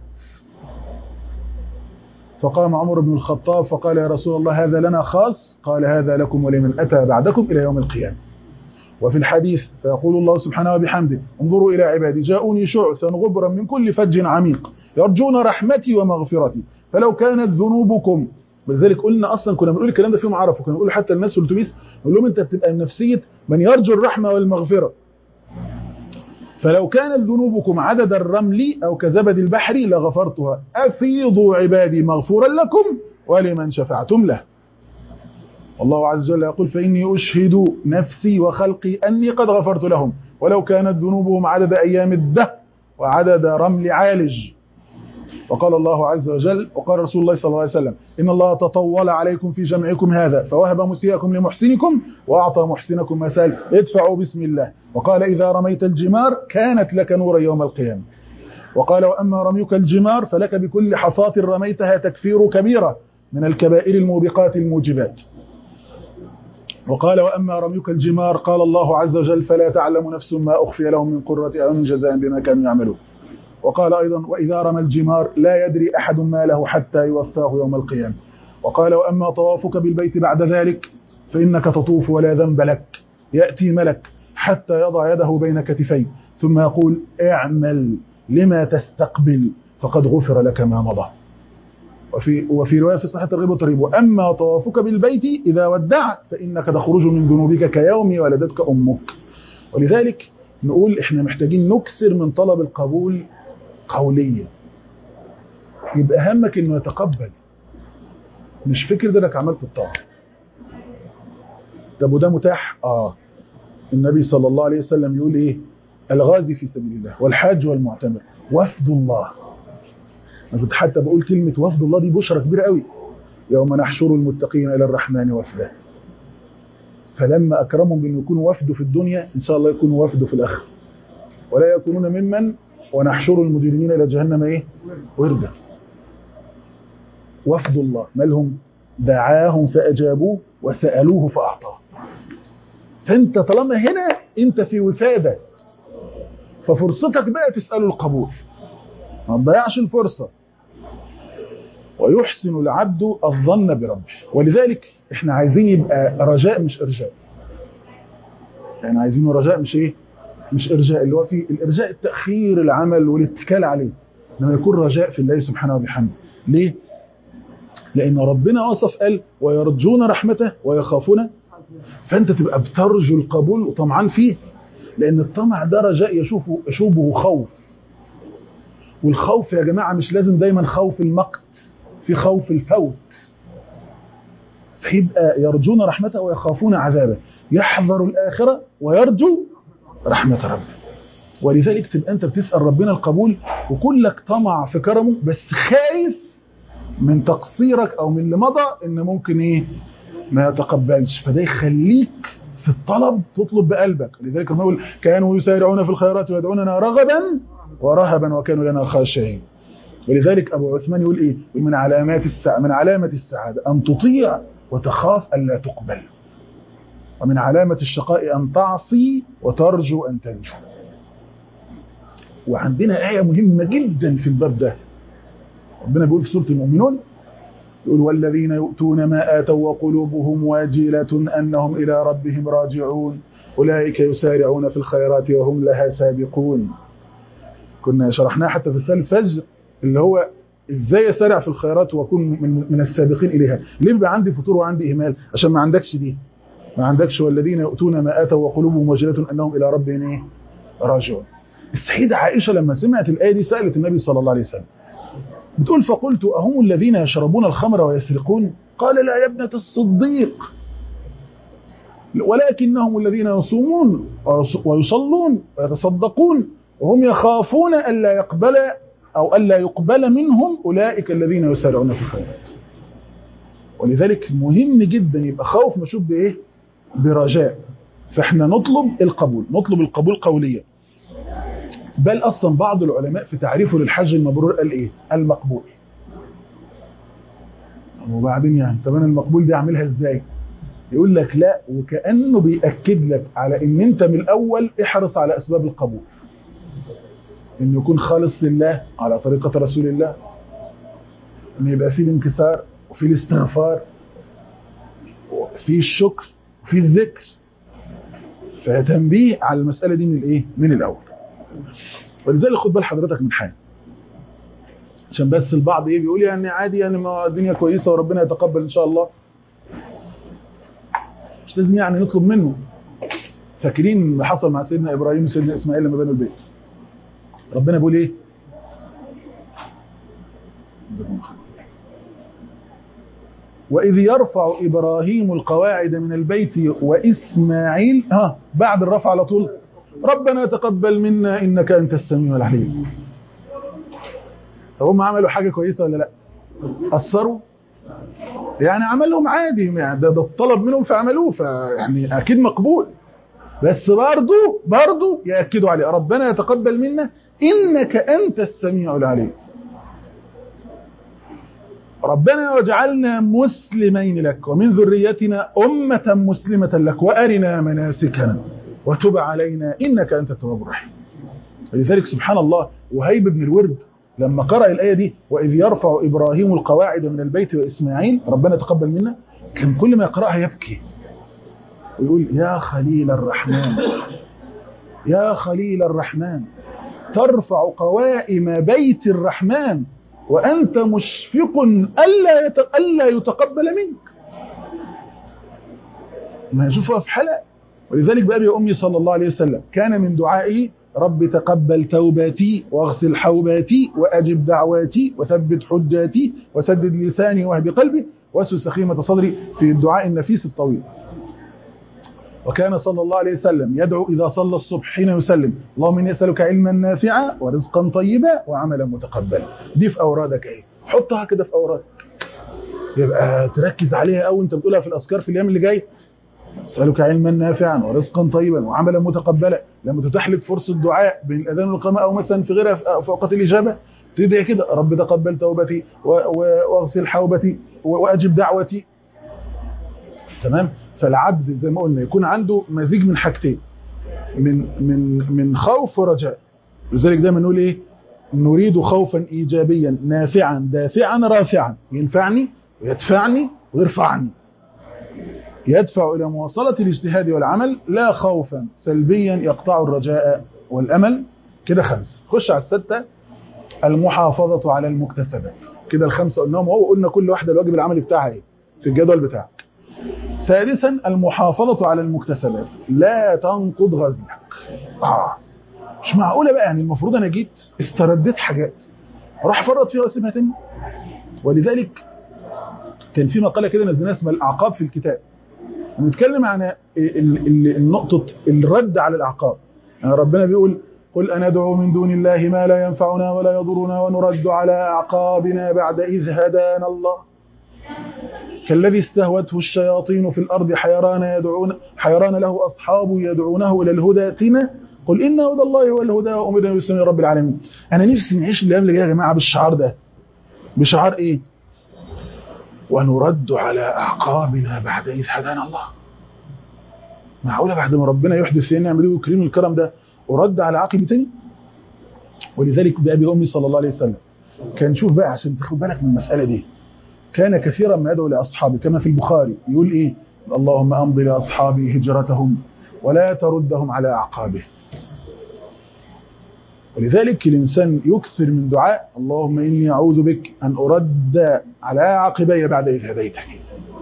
فقام عمر بن الخطاب فقال يا رسول الله هذا لنا خاص قال هذا لكم ولمن أتى بعدكم إلى يوم القيامة وفي الحديث فيقول الله سبحانه وبحمده انظروا إلى عبادي جاءوني شعثا غبرا من كل فج عميق يرجون رحمتي ومغفرتي فلو كانت ذنوبكم ولذلك قلنا اصلا كنا بنقول الكلام ده فيهم عرف وكنا بنقول حتى الناس في الاتوبيس نقول لهم انت بتبقى نفسيه من يرجو الرحمه والمغفره فلو كانت ذنوبكم عدد الرمل او كزبد البحر لغفرتها افيضوا عبادي مغفورا لكم ولمن شفعتم له والله عز وجل يقول فاني اشهد نفسي وخلقي اني قد غفرت لهم ولو كانت ذنوبهم عدد ايام الدهر وعدد رمل عالج وقال الله عز وجل وقال رسول الله صلى الله عليه وسلم إن الله تطول عليكم في جمعكم هذا فوهب مسيئكم لمحسنكم وأعطى محسنكم ما سأل ادفعوا بسم الله وقال إذا رميت الجمار كانت لك نورا يوم القيامة وقال وأما رميك الجمار فلك بكل حصاة رميتها تكفير كبيرة من الكبائر الموبقات الموجبات وقال وأما رميك الجمار قال الله عز وجل فلا تعلم نفس ما أخفي لهم من قرة أعين جزاء بما كانوا يعملون وقال أيضا وإذا رمى الجمار لا يدري أحد ما له حتى يوفاه يوم القيامة وقال وأما طوافك بالبيت بعد ذلك فإنك تطوف ولا ذنب لك يأتي ملك حتى يضع يده بين كتفيه ثم يقول اعمل لما تستقبل فقد غفر لك ما مضى وفي وفي روايه في صحه الغيب والترهيب واما طوافك بالبيت اذا ودعت فانك تخرج من ذنوبك كيوم ولدتك امك ولذلك نقول احنا محتاجين نكثر من طلب القبول قوليا يبقى همك انه يتقبل مش فكرة انك عملت الطاعة طب وده متاح اه النبي صلى الله عليه وسلم يقول ايه الغازي في سبيل الله والحاج والمعتمر وفد الله انا كنت حتى بقول كلمة وفد الله دي بشرة كبيرة قوي يوم نحشر المتقين الى الرحمن وفدا فلما اكرمهم بان يكونوا وفد في الدنيا ان شاء الله يكونوا وفد في الاخره ولا يكونون ممن ونحشر المجرمين الى جهنم ايه وردا وفد الله مالهم دعاهم فاجابوه وسالوه فاعطاه فانت طالما هنا انت في وفاده ففرصتك بقى تساله القبول ما تضيعش الفرصه ويحسن العبد الظن بربه ولذلك احنا عايزين يبقى رجاء مش ارجاء يعني عايزينه رجاء مش ايه مش ارجاء اللي هو في الارجاء التاخير العمل والاتكال عليه انما يكون رجاء في الله سبحانه وبحمده ليه لان ربنا وصف قال ويرجون رحمته ويخافون فانت تبقى بترجو القبول وطمعان فيه لان الطمع ده رجاء يشوفه يشوبه خوف والخوف يا جماعه مش لازم دايما خوف المقت في خوف الفوت فيبقى يرجون رحمته ويخافون عذابه يحذر الآخرة ويرجو رحمة ربه ولذلك تبقى أنت بتسأل ربنا القبول وكلك طمع في كرمه بس خايف من تقصيرك أو من اللي مضى إن ممكن إيه ما يتقبلش فده يخليك في الطلب تطلب بقلبك لذلك نقول كانوا يسارعون في الخيرات ويدعوننا رغبا ورهبا وكانوا لنا خاشعين ولذلك ابو عثمان يقول ايه يقول من علامات السعادة من علامه السعاده ان تطيع وتخاف الا تقبل ومن علامه الشقاء ان تعصي وترجو ان تنجو وعندنا ايه مهمه جدا في الباب ده ربنا بيقول في سوره المؤمنون يقول والذين يؤتون ما آتوا وقلوبهم واجلة أنهم إلى ربهم راجعون أولئك يسارعون في الخيرات وهم لها سابقون كنا شرحناه حتى في الثالث فجر اللي هو ازاي اسارع في الخيرات واكون من, من السابقين اليها ليه بيبقى عندي فتور وعندي اهمال عشان ما عندكش دي ما عندكش والذين يؤتون ما اتوا وقلوبهم وجله انهم الى ربهم ايه راجعون السيده عائشه لما سمعت الايه دي سالت النبي صلى الله عليه وسلم بتقول فقلت اهم الذين يشربون الخمر ويسرقون قال لا يا ابنه الصديق ولكنهم الذين يصومون ويصلون ويتصدقون وهم يخافون الا يقبل أو ألا يقبل منهم أولئك الذين يسارعون في الخيرات ولذلك مهم جدا يبقى خوف مشوب بإيه؟ برجاء فإحنا نطلب القبول نطلب القبول قوليا بل أصلا بعض العلماء في تعريفه للحج المبرور قال إيه؟ المقبول وبعدين يعني طب أنا المقبول دي أعملها إزاي؟ يقول لك لا وكأنه بيأكد لك على إن أنت من الأول احرص على أسباب القبول ان يكون خالص لله على طريقة رسول الله ان يبقى فيه الانكسار وفيه الاستغفار وفيه الشكر وفيه الذكر فتنبيه على المسألة دي من الايه من الاول ولذلك خد بال حضرتك من حاجه عشان بس البعض ايه بيقول يعني عادي يعني ما الدنيا كويسه وربنا يتقبل ان شاء الله مش لازم يعني نطلب منه فاكرين اللي حصل مع سيدنا ابراهيم وسيدنا اسماعيل لما بنوا البيت ربنا بيقول ايه وإذ يرفع إبراهيم القواعد من البيت وإسماعيل ها بعد الرفع على طول ربنا تقبل منا إنك أنت السميع العليم هم عملوا حاجة كويسة ولا لا أثروا يعني عملهم عادي يعني ده, ده الطلب منهم فعملوه فيعني أكيد مقبول بس برضه برضه يأكدوا عليه ربنا يتقبل منا إنك أنت السميع العليم ربنا وجعلنا مسلمين لك ومن ذريتنا أمة مسلمة لك وأرنا مناسكنا وتب علينا إنك أنت التواب الرحيم لذلك سبحان الله وهيب بن الورد لما قرأ الآية دي وإذ يرفع إبراهيم القواعد من البيت وإسماعيل ربنا تقبل منا كان كل ما يقرأها يبكي ويقول يا خليل الرحمن يا خليل الرحمن ترفع قوائم بيت الرحمن وأنت مشفق ألا ألا يتقبل منك ما يشوفها في حلق ولذلك بأبي أمي صلى الله عليه وسلم كان من دعائه رب تقبل توباتي واغسل حوباتي وأجب دعواتي وثبت حجاتي وسدد لساني واهد قلبي واسو سخيمة صدري في الدعاء النفيس الطويل وكان صلى الله عليه وسلم يدعو إذا صلى الصبح حين يسلم اللهم إني أسألك علما نافعا ورزقا طيبا وعملا متقبلا دي في أورادك ايه حطها كده في أورادك يبقى تركز عليها أو أنت بتقولها في الأذكار في الأيام اللي جايه أسألك علما نافعا ورزقا طيبا وعملا متقبلا لما تتاح لك فرصة دعاء بين الأذان والإقامة أو مثلا في غيرها في أوقات الإجابة تدعي كده رب تقبل توبتي واغسل حوبتي وأجب دعوتي تمام فالعبد زي ما قلنا يكون عنده مزيج من حاجتين من من من خوف ورجاء لذلك دايما نقول ايه نريد خوفا ايجابيا نافعا دافعا رافعا ينفعني ويدفعني ويرفعني يدفع الى مواصله الاجتهاد والعمل لا خوفا سلبيا يقطع الرجاء والامل كده خمس خش على السته المحافظه على المكتسبات كده الخمسه قلناهم هو قلنا كل واحده الواجب العملي بتاعها ايه في الجدول بتاعك سادسا المحافظه على المكتسبات لا تنقض غزلك آه. مش معقوله بقى يعني المفروض انا جيت استرديت حاجات اروح افرط فيها واسيبها تاني ولذلك كان في مقاله كده نزلناها اسمها الاعقاب في الكتاب بنتكلم عن ال- ال- النقطه الرد على الاعقاب يعني ربنا بيقول قل أندعو من دون الله ما لا ينفعنا ولا يضرنا ونرد على أعقابنا بعد إذ هدانا الله كالذي استهوته الشياطين في الأرض حيران يدعون حيران له أصحاب يدعونه إلى الهدى ائتنا قل إن هدى الله هو الهدى وأمرنا بسم رب العالمين أنا نفسي نعيش الأيام اللي جاية يا جماعة بالشعار ده بشعار إيه ونرد على أعقابنا بعد إذ هدانا الله معقولة بعد ما ربنا يحدث فينا النعمة دي ويكرمني الكرم ده ورد على عقبي تاني ولذلك بأبي أمي صلى الله عليه وسلم كان شوف بقى عشان تاخد بالك من المسألة دي كان كثيرا ما يدعو لأصحابه كما في البخاري يقول إيه اللهم أمضي لأصحابي هجرتهم ولا تردهم على أعقابه ولذلك الإنسان يكثر من دعاء اللهم إني أعوذ بك أن أرد على عقبي بعد إذ هديتني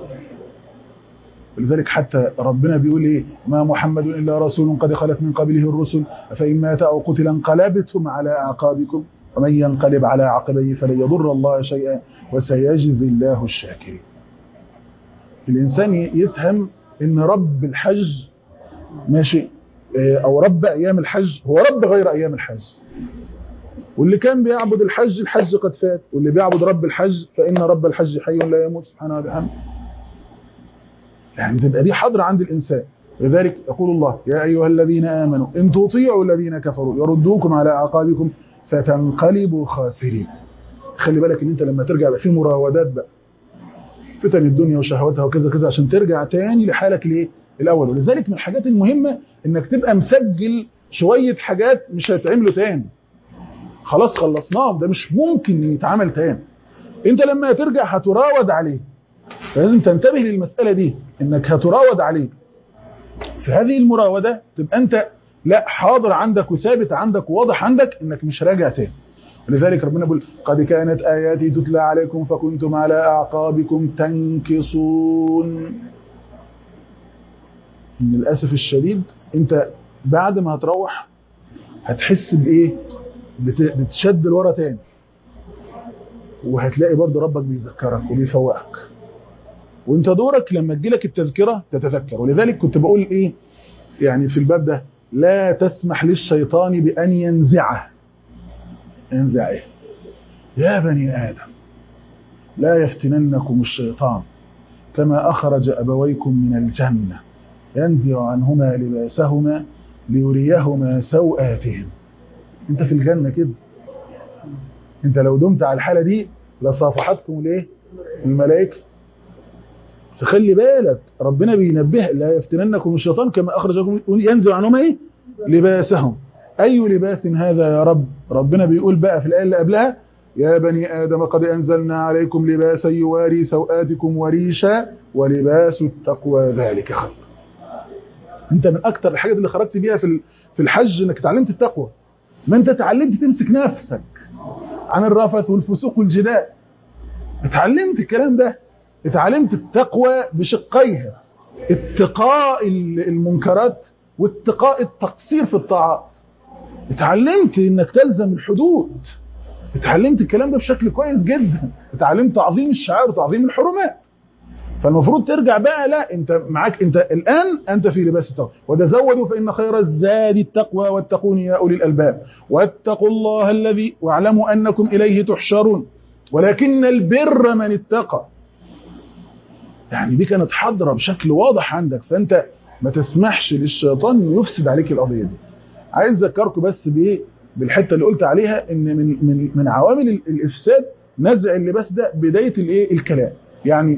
ولذلك حتى ربنا بيقول ايه ما محمد الا رسول قد خلت من قبله الرسل فان مات او قتل انقلبتم على اعقابكم ومن ينقلب على عقبيه فلن يضر الله شيئا وسيجزي الله الشاكرين الانسان يفهم ان رب الحج ماشي او رب ايام الحج هو رب غير ايام الحج واللي كان بيعبد الحج الحج قد فات واللي بيعبد رب الحج فان رب الحج حي لا يموت سبحانه وبحمده يعني تبقى دي حاضرة عند الإنسان لذلك يقول الله يا أيها الذين آمنوا إن تطيعوا الذين كفروا يردوكم على أعقابكم فتنقلبوا خاسرين خلي بالك ان انت لما ترجع بقى في مراودات بقى فتن الدنيا وشهواتها وكذا كذا عشان ترجع تاني لحالك ليه الاول ولذلك من الحاجات المهمة انك تبقى مسجل شوية حاجات مش هيتعملوا تاني خلاص خلصناهم ده مش ممكن يتعمل تاني انت لما ترجع هتراود عليه فلازم تنتبه للمسألة دي انك هتراود عليه في هذه المراودة تبقى انت لا حاضر عندك وثابت عندك وواضح عندك انك مش راجع تاني ولذلك ربنا يقول قد كانت آياتي تتلى عليكم فكنتم على أعقابكم تنكصون من الأسف الشديد انت بعد ما هتروح هتحس بإيه بتشد لورا تاني وهتلاقي برضه ربك بيذكرك وبيفوقك وانت دورك لما تجيلك التذكرة تتذكر ولذلك كنت بقول ايه يعني في الباب ده لا تسمح للشيطان بأن ينزعه ينزع ايه يا بني آدم لا يفتننكم الشيطان كما أخرج أبويكم من الجنة ينزع عنهما لباسهما ليريهما سوآتهم انت في الجنة كده انت لو دمت على الحالة دي لصافحتكم ليه الملائكة فخلي بالك ربنا بينبه لا يفتننكم الشيطان كما أخرجكم ينزع عنهما ايه لباسهم أي لباس هذا يا رب ربنا بيقول بقى في الآية اللي قبلها يا بني آدم قد أنزلنا عليكم لباسا يواري سوآتكم وريشا ولباس التقوى ذلك خير انت من أكتر الحاجات اللي خرجت بيها في في الحج انك اتعلمت التقوى ما انت اتعلمت تمسك نفسك عن الرفث والفسوق والجدال اتعلمت الكلام ده اتعلمت التقوى بشقيها اتقاء المنكرات واتقاء التقصير في الطاعات اتعلمت انك تلزم الحدود اتعلمت الكلام ده بشكل كويس جدا اتعلمت تعظيم الشعائر وتعظيم الحرمات فالمفروض ترجع بقى لا انت معاك انت الان انت في لباس التقوى وتزودوا فان خير الزاد التقوى واتقون يا اولي الالباب واتقوا الله الذي واعلموا انكم اليه تحشرون ولكن البر من اتقى يعني دي كانت حاضره بشكل واضح عندك فانت ما تسمحش للشيطان انه يفسد عليك القضيه دي عايز اذكركم بس بايه بالحته اللي قلت عليها ان من من من عوامل الافساد نزع اللباس ده بدايه الايه الكلام يعني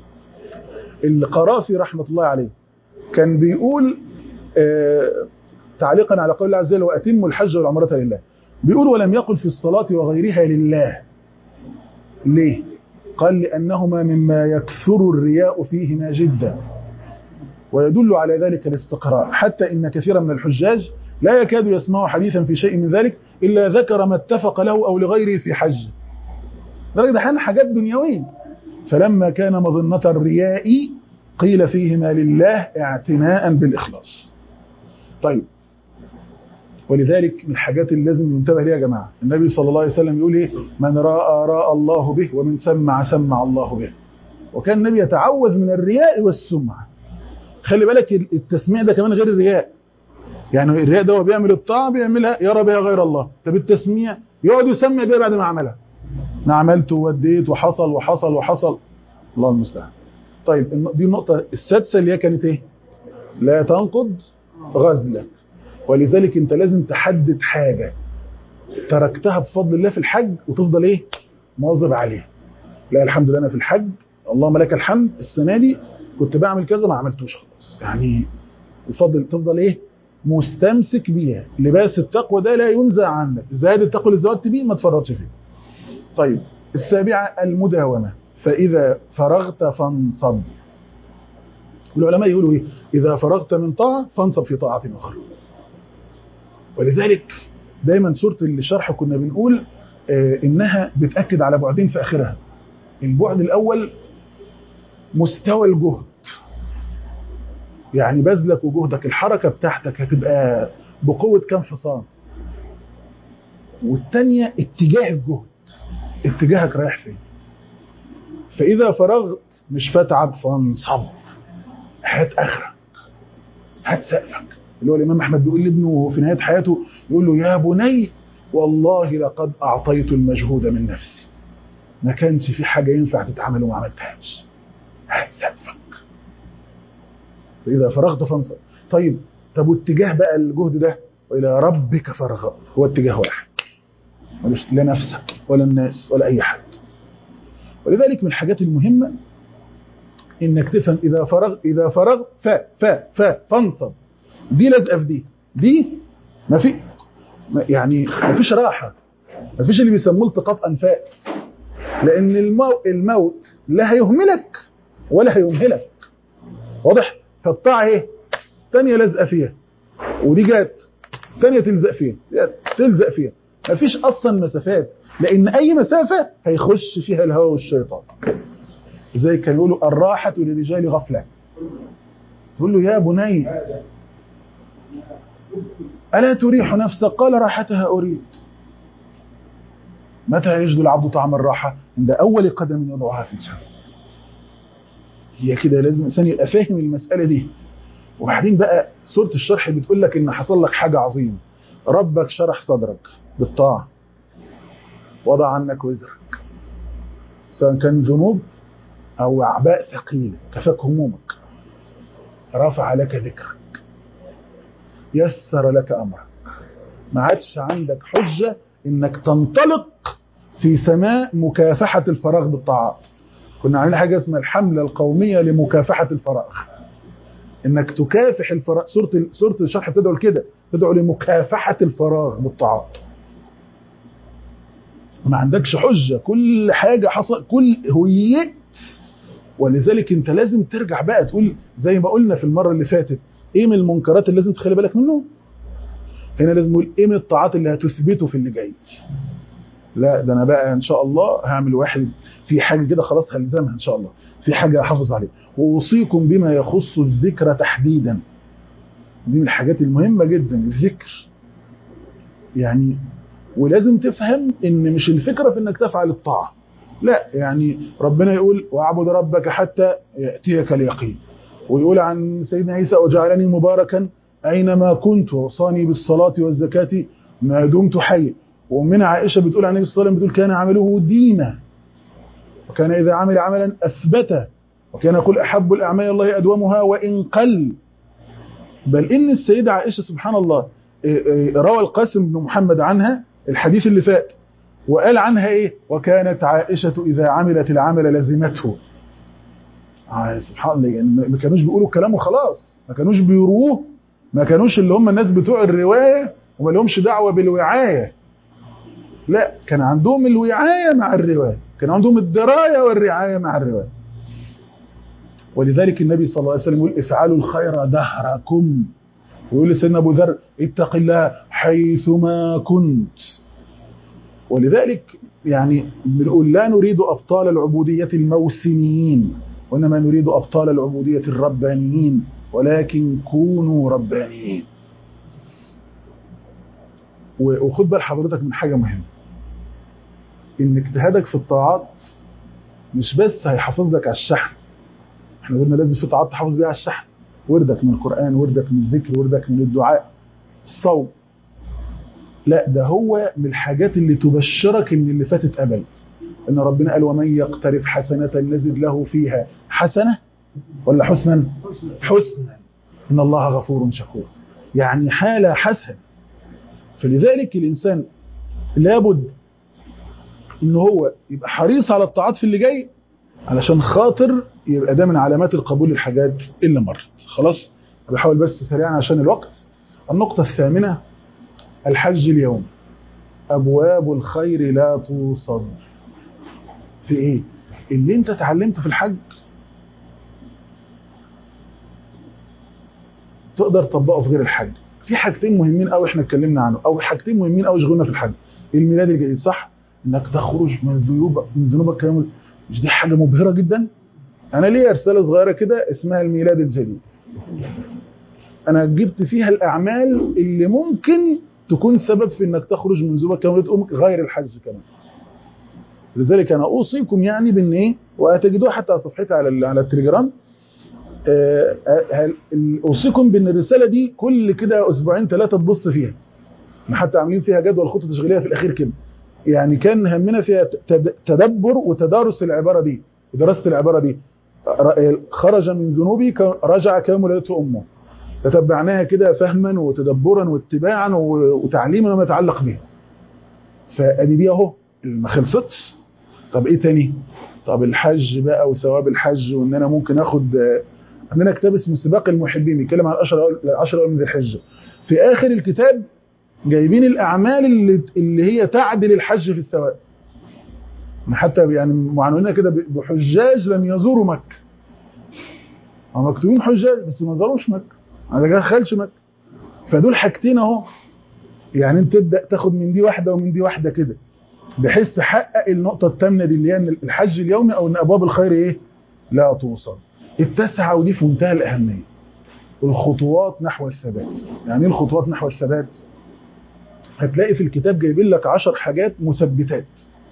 القرافي رحمه الله عليه كان بيقول آه تعليقا على قول الله عز وجل واتموا الحج والعمره لله بيقول ولم يقل في الصلاة وغيرها لله ليه قال لأنهما مما يكثر الرياء فيهما جدا ويدل على ذلك الاستقراء حتى إن كثيرا من الحجاج لا يكاد يسمع حديثا في شيء من ذلك إلا ذكر ما اتفق له أو لغيره في حج درجة أحيانا حاجات دنيوية فلما كان مظنة الرياء قيل فيهما لله اعتناء بالإخلاص طيب ولذلك من الحاجات اللي لازم ينتبه ليها يا جماعة النبي صلى الله عليه وسلم يقول ايه من راى راى الله به ومن سمع سمع الله به وكان النبي يتعوذ من الرياء والسمعة خلي بالك التسميع ده كمان غير الرياء يعني الرياء ده هو بيعمل الطاعة بيعملها يرى بها غير الله طب التسميع يقعد يسمع بها بعد ما عملها انا عملت ووديت وحصل وحصل وحصل الله المستعان طيب دي النقطة السادسة اللي هي كانت ايه لا تنقض غزلك ولذلك انت لازم تحدد حاجة تركتها بفضل الله في الحج وتفضل ايه مواظب عليها لا الحمد لله انا في الحج اللهم لك الحمد السنة دي كنت بعمل كذا ما عملتوش خلاص يعني وفضل تفضل ايه مستمسك بيها لباس التقوى ده لا ينزع عنك زاد التقوى اللي زودت بيه ما تفرطش فيه طيب السابعة المداومة فإذا فرغت فانصب العلماء يقولوا ايه إذا فرغت من طاعة فانصب في طاعة أخرى ولذلك دايما سورة الشرح كنا بنقول آه إنها بتأكد على بعدين في آخرها البعد الأول مستوى الجهد يعني بذلك وجهدك الحركة بتاعتك هتبقى بقوة كام حصان والتانية اتجاه الجهد اتجاهك رايح فين فإذا فرغت مش فتعب فانصب هات آخرك هات سقفك اللي هو الإمام أحمد بيقول لابنه في نهاية حياته يقول له يا بني والله لقد أعطيت المجهود من نفسي ما كانش في حاجة ينفع تتعمل وما عملتهاش هات سقفك فإذا فرغت فانصب طيب طب واتجاه بقى الجهد ده وإلى ربك فرغب هو اتجاه واحد ملوش لا نفسك ولا الناس ولا أي حد ولذلك من الحاجات المهمة إنك تفهم إذا فرغ إذا فرغ ف ف ف فانصب دي لازقة في دي دي ما في يعني ما فيش راحة ما فيش اللي بيسموه التقاط أنفاس لأن المو الموت لا هيهملك ولا هيمهلك واضح فالطاعة ايه تانية لازقة فيها ودي جات تانية تلزق فيها تلزق فيها مفيش اصلا مسافات لان اي مسافة هيخش فيها الهوى والشيطان زي كان يقولوا الراحة للرجال غفلة تقول له يا بني ألا تريح نفسك قال راحتها أريد متى يجد العبد طعم الراحة عند أول قدم يضعها في الجنة هي كده لازم الانسان يبقى فاهم المساله دي وبعدين بقى سوره الشرح بتقول لك ان حصل لك حاجه عظيمه ربك شرح صدرك بالطاعه وضع عنك وزرك سواء كان ذنوب او اعباء ثقيله كفاك همومك رفع لك ذكرك يسر لك امرك ما عادش عندك حجه انك تنطلق في سماء مكافحه الفراغ بالطاعات كنا عاملين حاجه اسمها الحمله القوميه لمكافحه الفراغ انك تكافح الفراغ سوره سوره الشرح بتدعو لكده تدعو لمكافحه الفراغ بالطاعات ما عندكش حجه كل حاجه حصل كل هويت ولذلك انت لازم ترجع بقى تقول زي ما قلنا في المره اللي فاتت ايه من المنكرات اللي لازم تخلي بالك منه هنا لازم نقول ايه من الطاعات اللي هتثبته في اللي جاي لا ده انا بقى ان شاء الله هعمل واحد في حاجه كده خلاص هلزمها ان شاء الله في حاجه احافظ عليها واوصيكم بما يخص الذكر تحديدا دي من الحاجات المهمه جدا الذكر يعني ولازم تفهم ان مش الفكره في انك تفعل الطاعه لا يعني ربنا يقول واعبد ربك حتى ياتيك اليقين ويقول عن سيدنا عيسى وجعلني مباركا اينما كنت واوصاني بالصلاه والزكاه ما دمت حيا وأمنا عائشة بتقول عن النبي صلى الله عليه وسلم بتقول كان عمله دينا وكان إذا عمل عملا أثبته وكان يقول أحب الأعمال الله أدومها وإن قل بل إن السيدة عائشة سبحان الله روى القاسم بن محمد عنها الحديث اللي فات وقال عنها إيه وكانت عائشة إذا عملت العمل لزمته آه سبحان الله يعني ما كانوش بيقولوا الكلام وخلاص ما كانوش بيروه ما كانوش اللي هم الناس بتوع الرواية وما لهمش دعوة بالوعاية لا كان عندهم الوعاية مع الرواية كان عندهم الدراية والرعاية مع الرواية ولذلك النبي صلى الله عليه وسلم يقول افعلوا الخير دهركم ويقول لسيدنا ابو ذر اتق الله حيثما كنت ولذلك يعني بنقول لا نريد ابطال العبوديه الموسميين وانما نريد ابطال العبوديه الربانيين ولكن كونوا ربانيين وخد بال حضرتك من حاجه مهمه ان اجتهادك في الطاعات مش بس هيحافظ لك على الشحن احنا قلنا لازم في طاعات تحافظ بيها على الشحن وردك من القرآن وردك من الذكر وردك من الدعاء الصوم لا ده هو من الحاجات اللي تبشرك ان اللي فاتت قبل ان ربنا قال ومن يقترف حسنة نزد له فيها حسنة ولا حسنا حسنا ان الله غفور شكور يعني حالة حسنة فلذلك الانسان لابد ان هو يبقى حريص على الطاعات في اللي جاي علشان خاطر يبقى ده من علامات القبول الحاجات اللي مرت خلاص بحاول بس سريعا عشان الوقت النقطة الثامنة الحج اليوم أبواب الخير لا توصد في إيه؟ اللي أنت اتعلمته في الحج تقدر تطبقه في غير الحج في حاجتين مهمين قوي احنا اتكلمنا عنه او حاجتين مهمين قوي شغلنا في الحج الميلاد الجديد صح انك تخرج من ذنوبك من ذنوبك كامل مش دي حاجه مبهره جدا انا ليا رساله صغيره كده اسمها الميلاد الجديد انا جبت فيها الاعمال اللي ممكن تكون سبب في انك تخرج من ذنوبك كامل امك غير الحج كمان لذلك انا اوصيكم يعني بان ايه وهتجدوها حتى على صفحتي على على التليجرام اوصيكم بان الرساله دي كل كده اسبوعين ثلاثه تبص فيها حتى عاملين فيها جدول خطه تشغيليه في الاخير كده يعني كان همنا فيها تدبر وتدارس العباره دي دراسه العباره دي خرج من ذنوبي رجع كما ولدته امه تتبعناها كده فهما وتدبرا واتباعا وتعليما وما يتعلق بها فادي دي اهو ما خلصتش طب ايه تاني طب الحج بقى وثواب الحج وان انا ممكن اخد عندنا كتاب اسمه سباق المحبين بيتكلم عن العشر العشر الاول من الحجه في اخر الكتاب جايبين الاعمال اللي اللي هي تعدل الحج في الثواب حتى يعني معنونين كده بحجاج لم يزوروا مكه هم مكتوبين حجاج بس ما زاروش مكه ما دخلش مكه فدول حاجتين اهو يعني انت تبدا تاخد من دي واحده ومن دي واحده كده بحيث تحقق النقطه الثامنه دي اللي هي ان الحج اليومي او ان ابواب الخير ايه لا توصل التاسعه ودي في منتهى الاهميه الخطوات نحو الثبات يعني ايه الخطوات نحو الثبات هتلاقي في الكتاب جايبين لك عشر حاجات مثبتات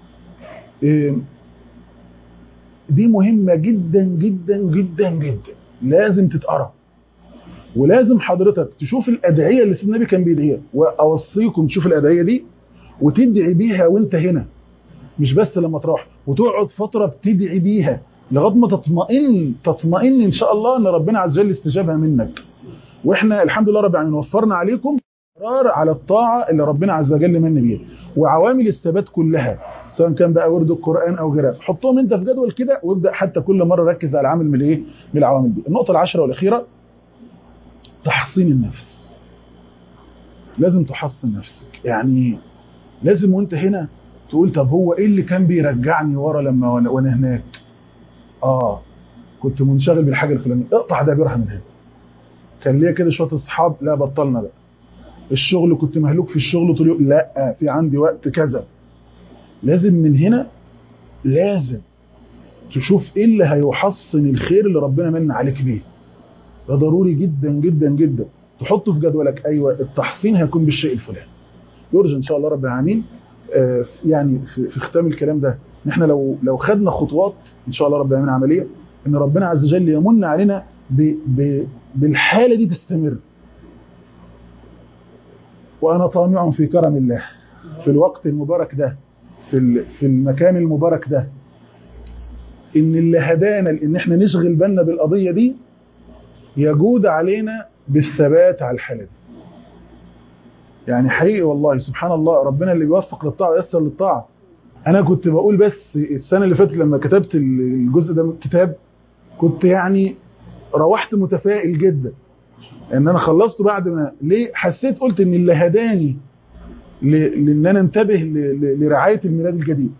دي مهمة جدا جدا جدا جدا لازم تتقرا ولازم حضرتك تشوف الأدعية اللي سيدنا النبي كان بيدعيها وأوصيكم تشوف الأدعية دي وتدعي بيها وانت هنا مش بس لما تروح وتقعد فترة بتدعي بيها لغايه ما تطمئن تطمئن ان شاء الله ان ربنا عز وجل استجابها منك واحنا الحمد لله رب العالمين وفرنا عليكم قرار على الطاعه اللي ربنا عز وجل من بيها وعوامل الثبات كلها سواء كان بقى ورد القران او غيرها حطهم انت في جدول كده وابدا حتى كل مره ركز على عامل من الايه من العوامل دي النقطه العاشره والاخيره تحصين النفس لازم تحصن نفسك يعني لازم وانت هنا تقول طب هو ايه اللي كان بيرجعني ورا لما وانا هناك اه كنت منشغل بالحاجه الفلانيه اقطع ده بيرها من هنا كان ليا كده شويه اصحاب لا بطلنا بقى الشغل كنت مهلوك في الشغل طول اليوم لا في عندي وقت كذا لازم من هنا لازم تشوف ايه اللي هيحصن الخير اللي ربنا من عليك بيه ده ضروري جدا جدا جدا تحطه في جدولك ايوه التحصين هيكون بالشيء الفلاني يرجى ان شاء الله رب العالمين آه يعني في, في ختام الكلام ده ان احنا لو لو خدنا خطوات ان شاء الله رب العالمين عمليه ان ربنا عز وجل يمن علينا ب ب بالحاله دي تستمر وانا طامع في كرم الله في الوقت المبارك ده في في المكان المبارك ده ان اللي هدانا ان احنا نشغل بالنا بالقضيه دي يجود علينا بالثبات على الحاله دي يعني حقيقي والله سبحان الله ربنا اللي بيوفق للطاعه ويسر للطاعه انا كنت بقول بس السنه اللي فاتت لما كتبت الجزء ده من الكتاب كنت يعني روحت متفائل جدا ان انا خلصته بعد ما ليه حسيت قلت ان اللي هداني ل- لاننا ننتبه ل- ل- لرعايه الميلاد الجديد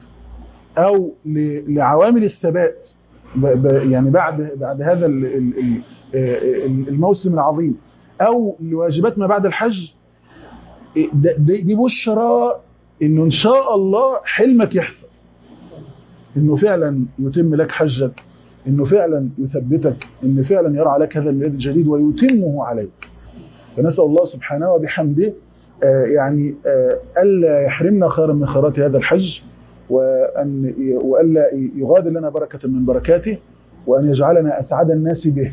او ل- لعوامل الثبات ب- ب- يعني بعد بعد هذا ال- ال- ال- ال- الموسم العظيم او لواجبات ما بعد الحج ده- دي دي بشرى انه ان شاء الله حلمك يحصل انه فعلا يتم لك حجك انه فعلا يثبتك ان فعلا يرعى لك هذا الميلاد الجديد ويتمه عليك فنسال الله سبحانه وبحمده آه، يعني آه، الا يحرمنا خيرا من خيرات هذا الحج وان والا يغادر لنا بركه من بركاته وان يجعلنا اسعد الناس به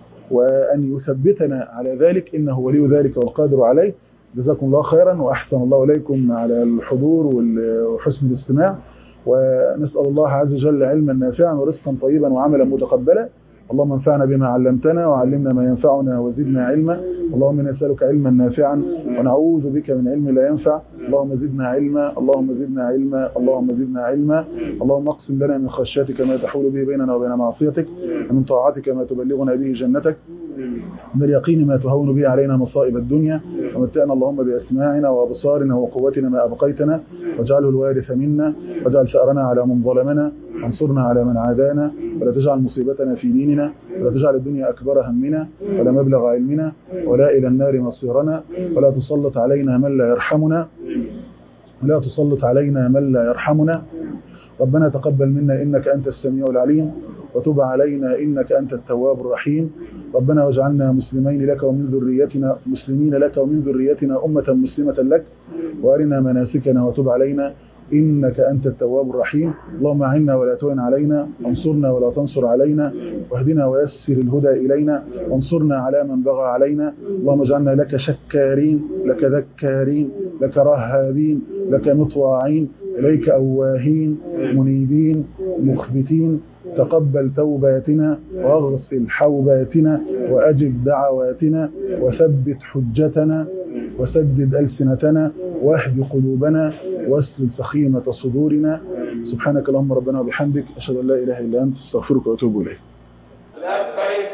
وان يثبتنا على ذلك انه ولي ذلك والقادر عليه جزاكم الله خيرا واحسن الله اليكم على الحضور وال- وحسن الاستماع ونسال الله عز وجل علما نافعا ورزقا طيبا وعملا متقبلا اللهم انفعنا بما علمتنا وعلمنا ما ينفعنا وزدنا علما اللهم إنا نسألك علما نافعا ونعوذ بك من علم لا ينفع اللهم زدنا علما اللهم زدنا علما اللهم زدنا علما اللهم اقسم لنا من خشيتك ما تحول به بيننا وبين معصيتك ومن طاعتك ما تبلغنا به جنتك من اليقين ما تهون به علينا مصائب الدنيا ومتعنا اللهم بأسماعنا وأبصارنا وقوتنا ما أبقيتنا واجعله الوارث منا واجعل ثأرنا على من ظلمنا وانصرنا على من عادانا ولا تجعل مصيبتنا في ديننا ولا تجعل الدنيا أكبر همنا ولا مبلغ علمنا ولا إلى النار مصيرنا ولا تسلط علينا من لا يرحمنا ولا تسلط علينا من لا يرحمنا ربنا تقبل منا إنك أنت السميع العليم وتب علينا إنك أنت التواب الرحيم ربنا واجعلنا مسلمين لك ومن ذريتنا مسلمين لك ومن ذريتنا أمة مسلمة لك وأرنا مناسكنا وتب علينا إنك أنت التواب الرحيم اللهم أعنا ولا تعن علينا وانصرنا ولا تنصر علينا واهدنا ويسر الهدى إلينا وانصرنا على من بغى علينا اللهم اجعلنا لك شكارين لك ذكارين لك رهابين لك مطواعين إليك أواهين منيبين مخبتين تقبل توباتنا واغسل حوباتنا وأجب دعواتنا وثبت حجتنا وسدد ألسنتنا واهد قلوبنا واسلل سخيمة صدورنا سبحانك اللهم ربنا وبحمدك أشهد أن لا إله إلا أنت استغفرك وأتوب إليك لبيك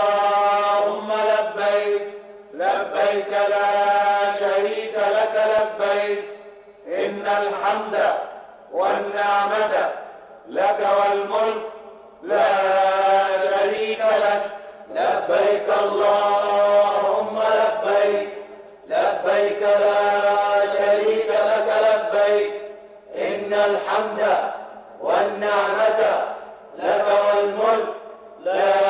اللهم لبيك لبيك لا شريك لك لبيك إن الحمد والنعمة لك والملك لا شريك لك لبيك اللهم لبيك لبيك لا شريك لك لبيك إن الحمد والنعمة لك والملك لا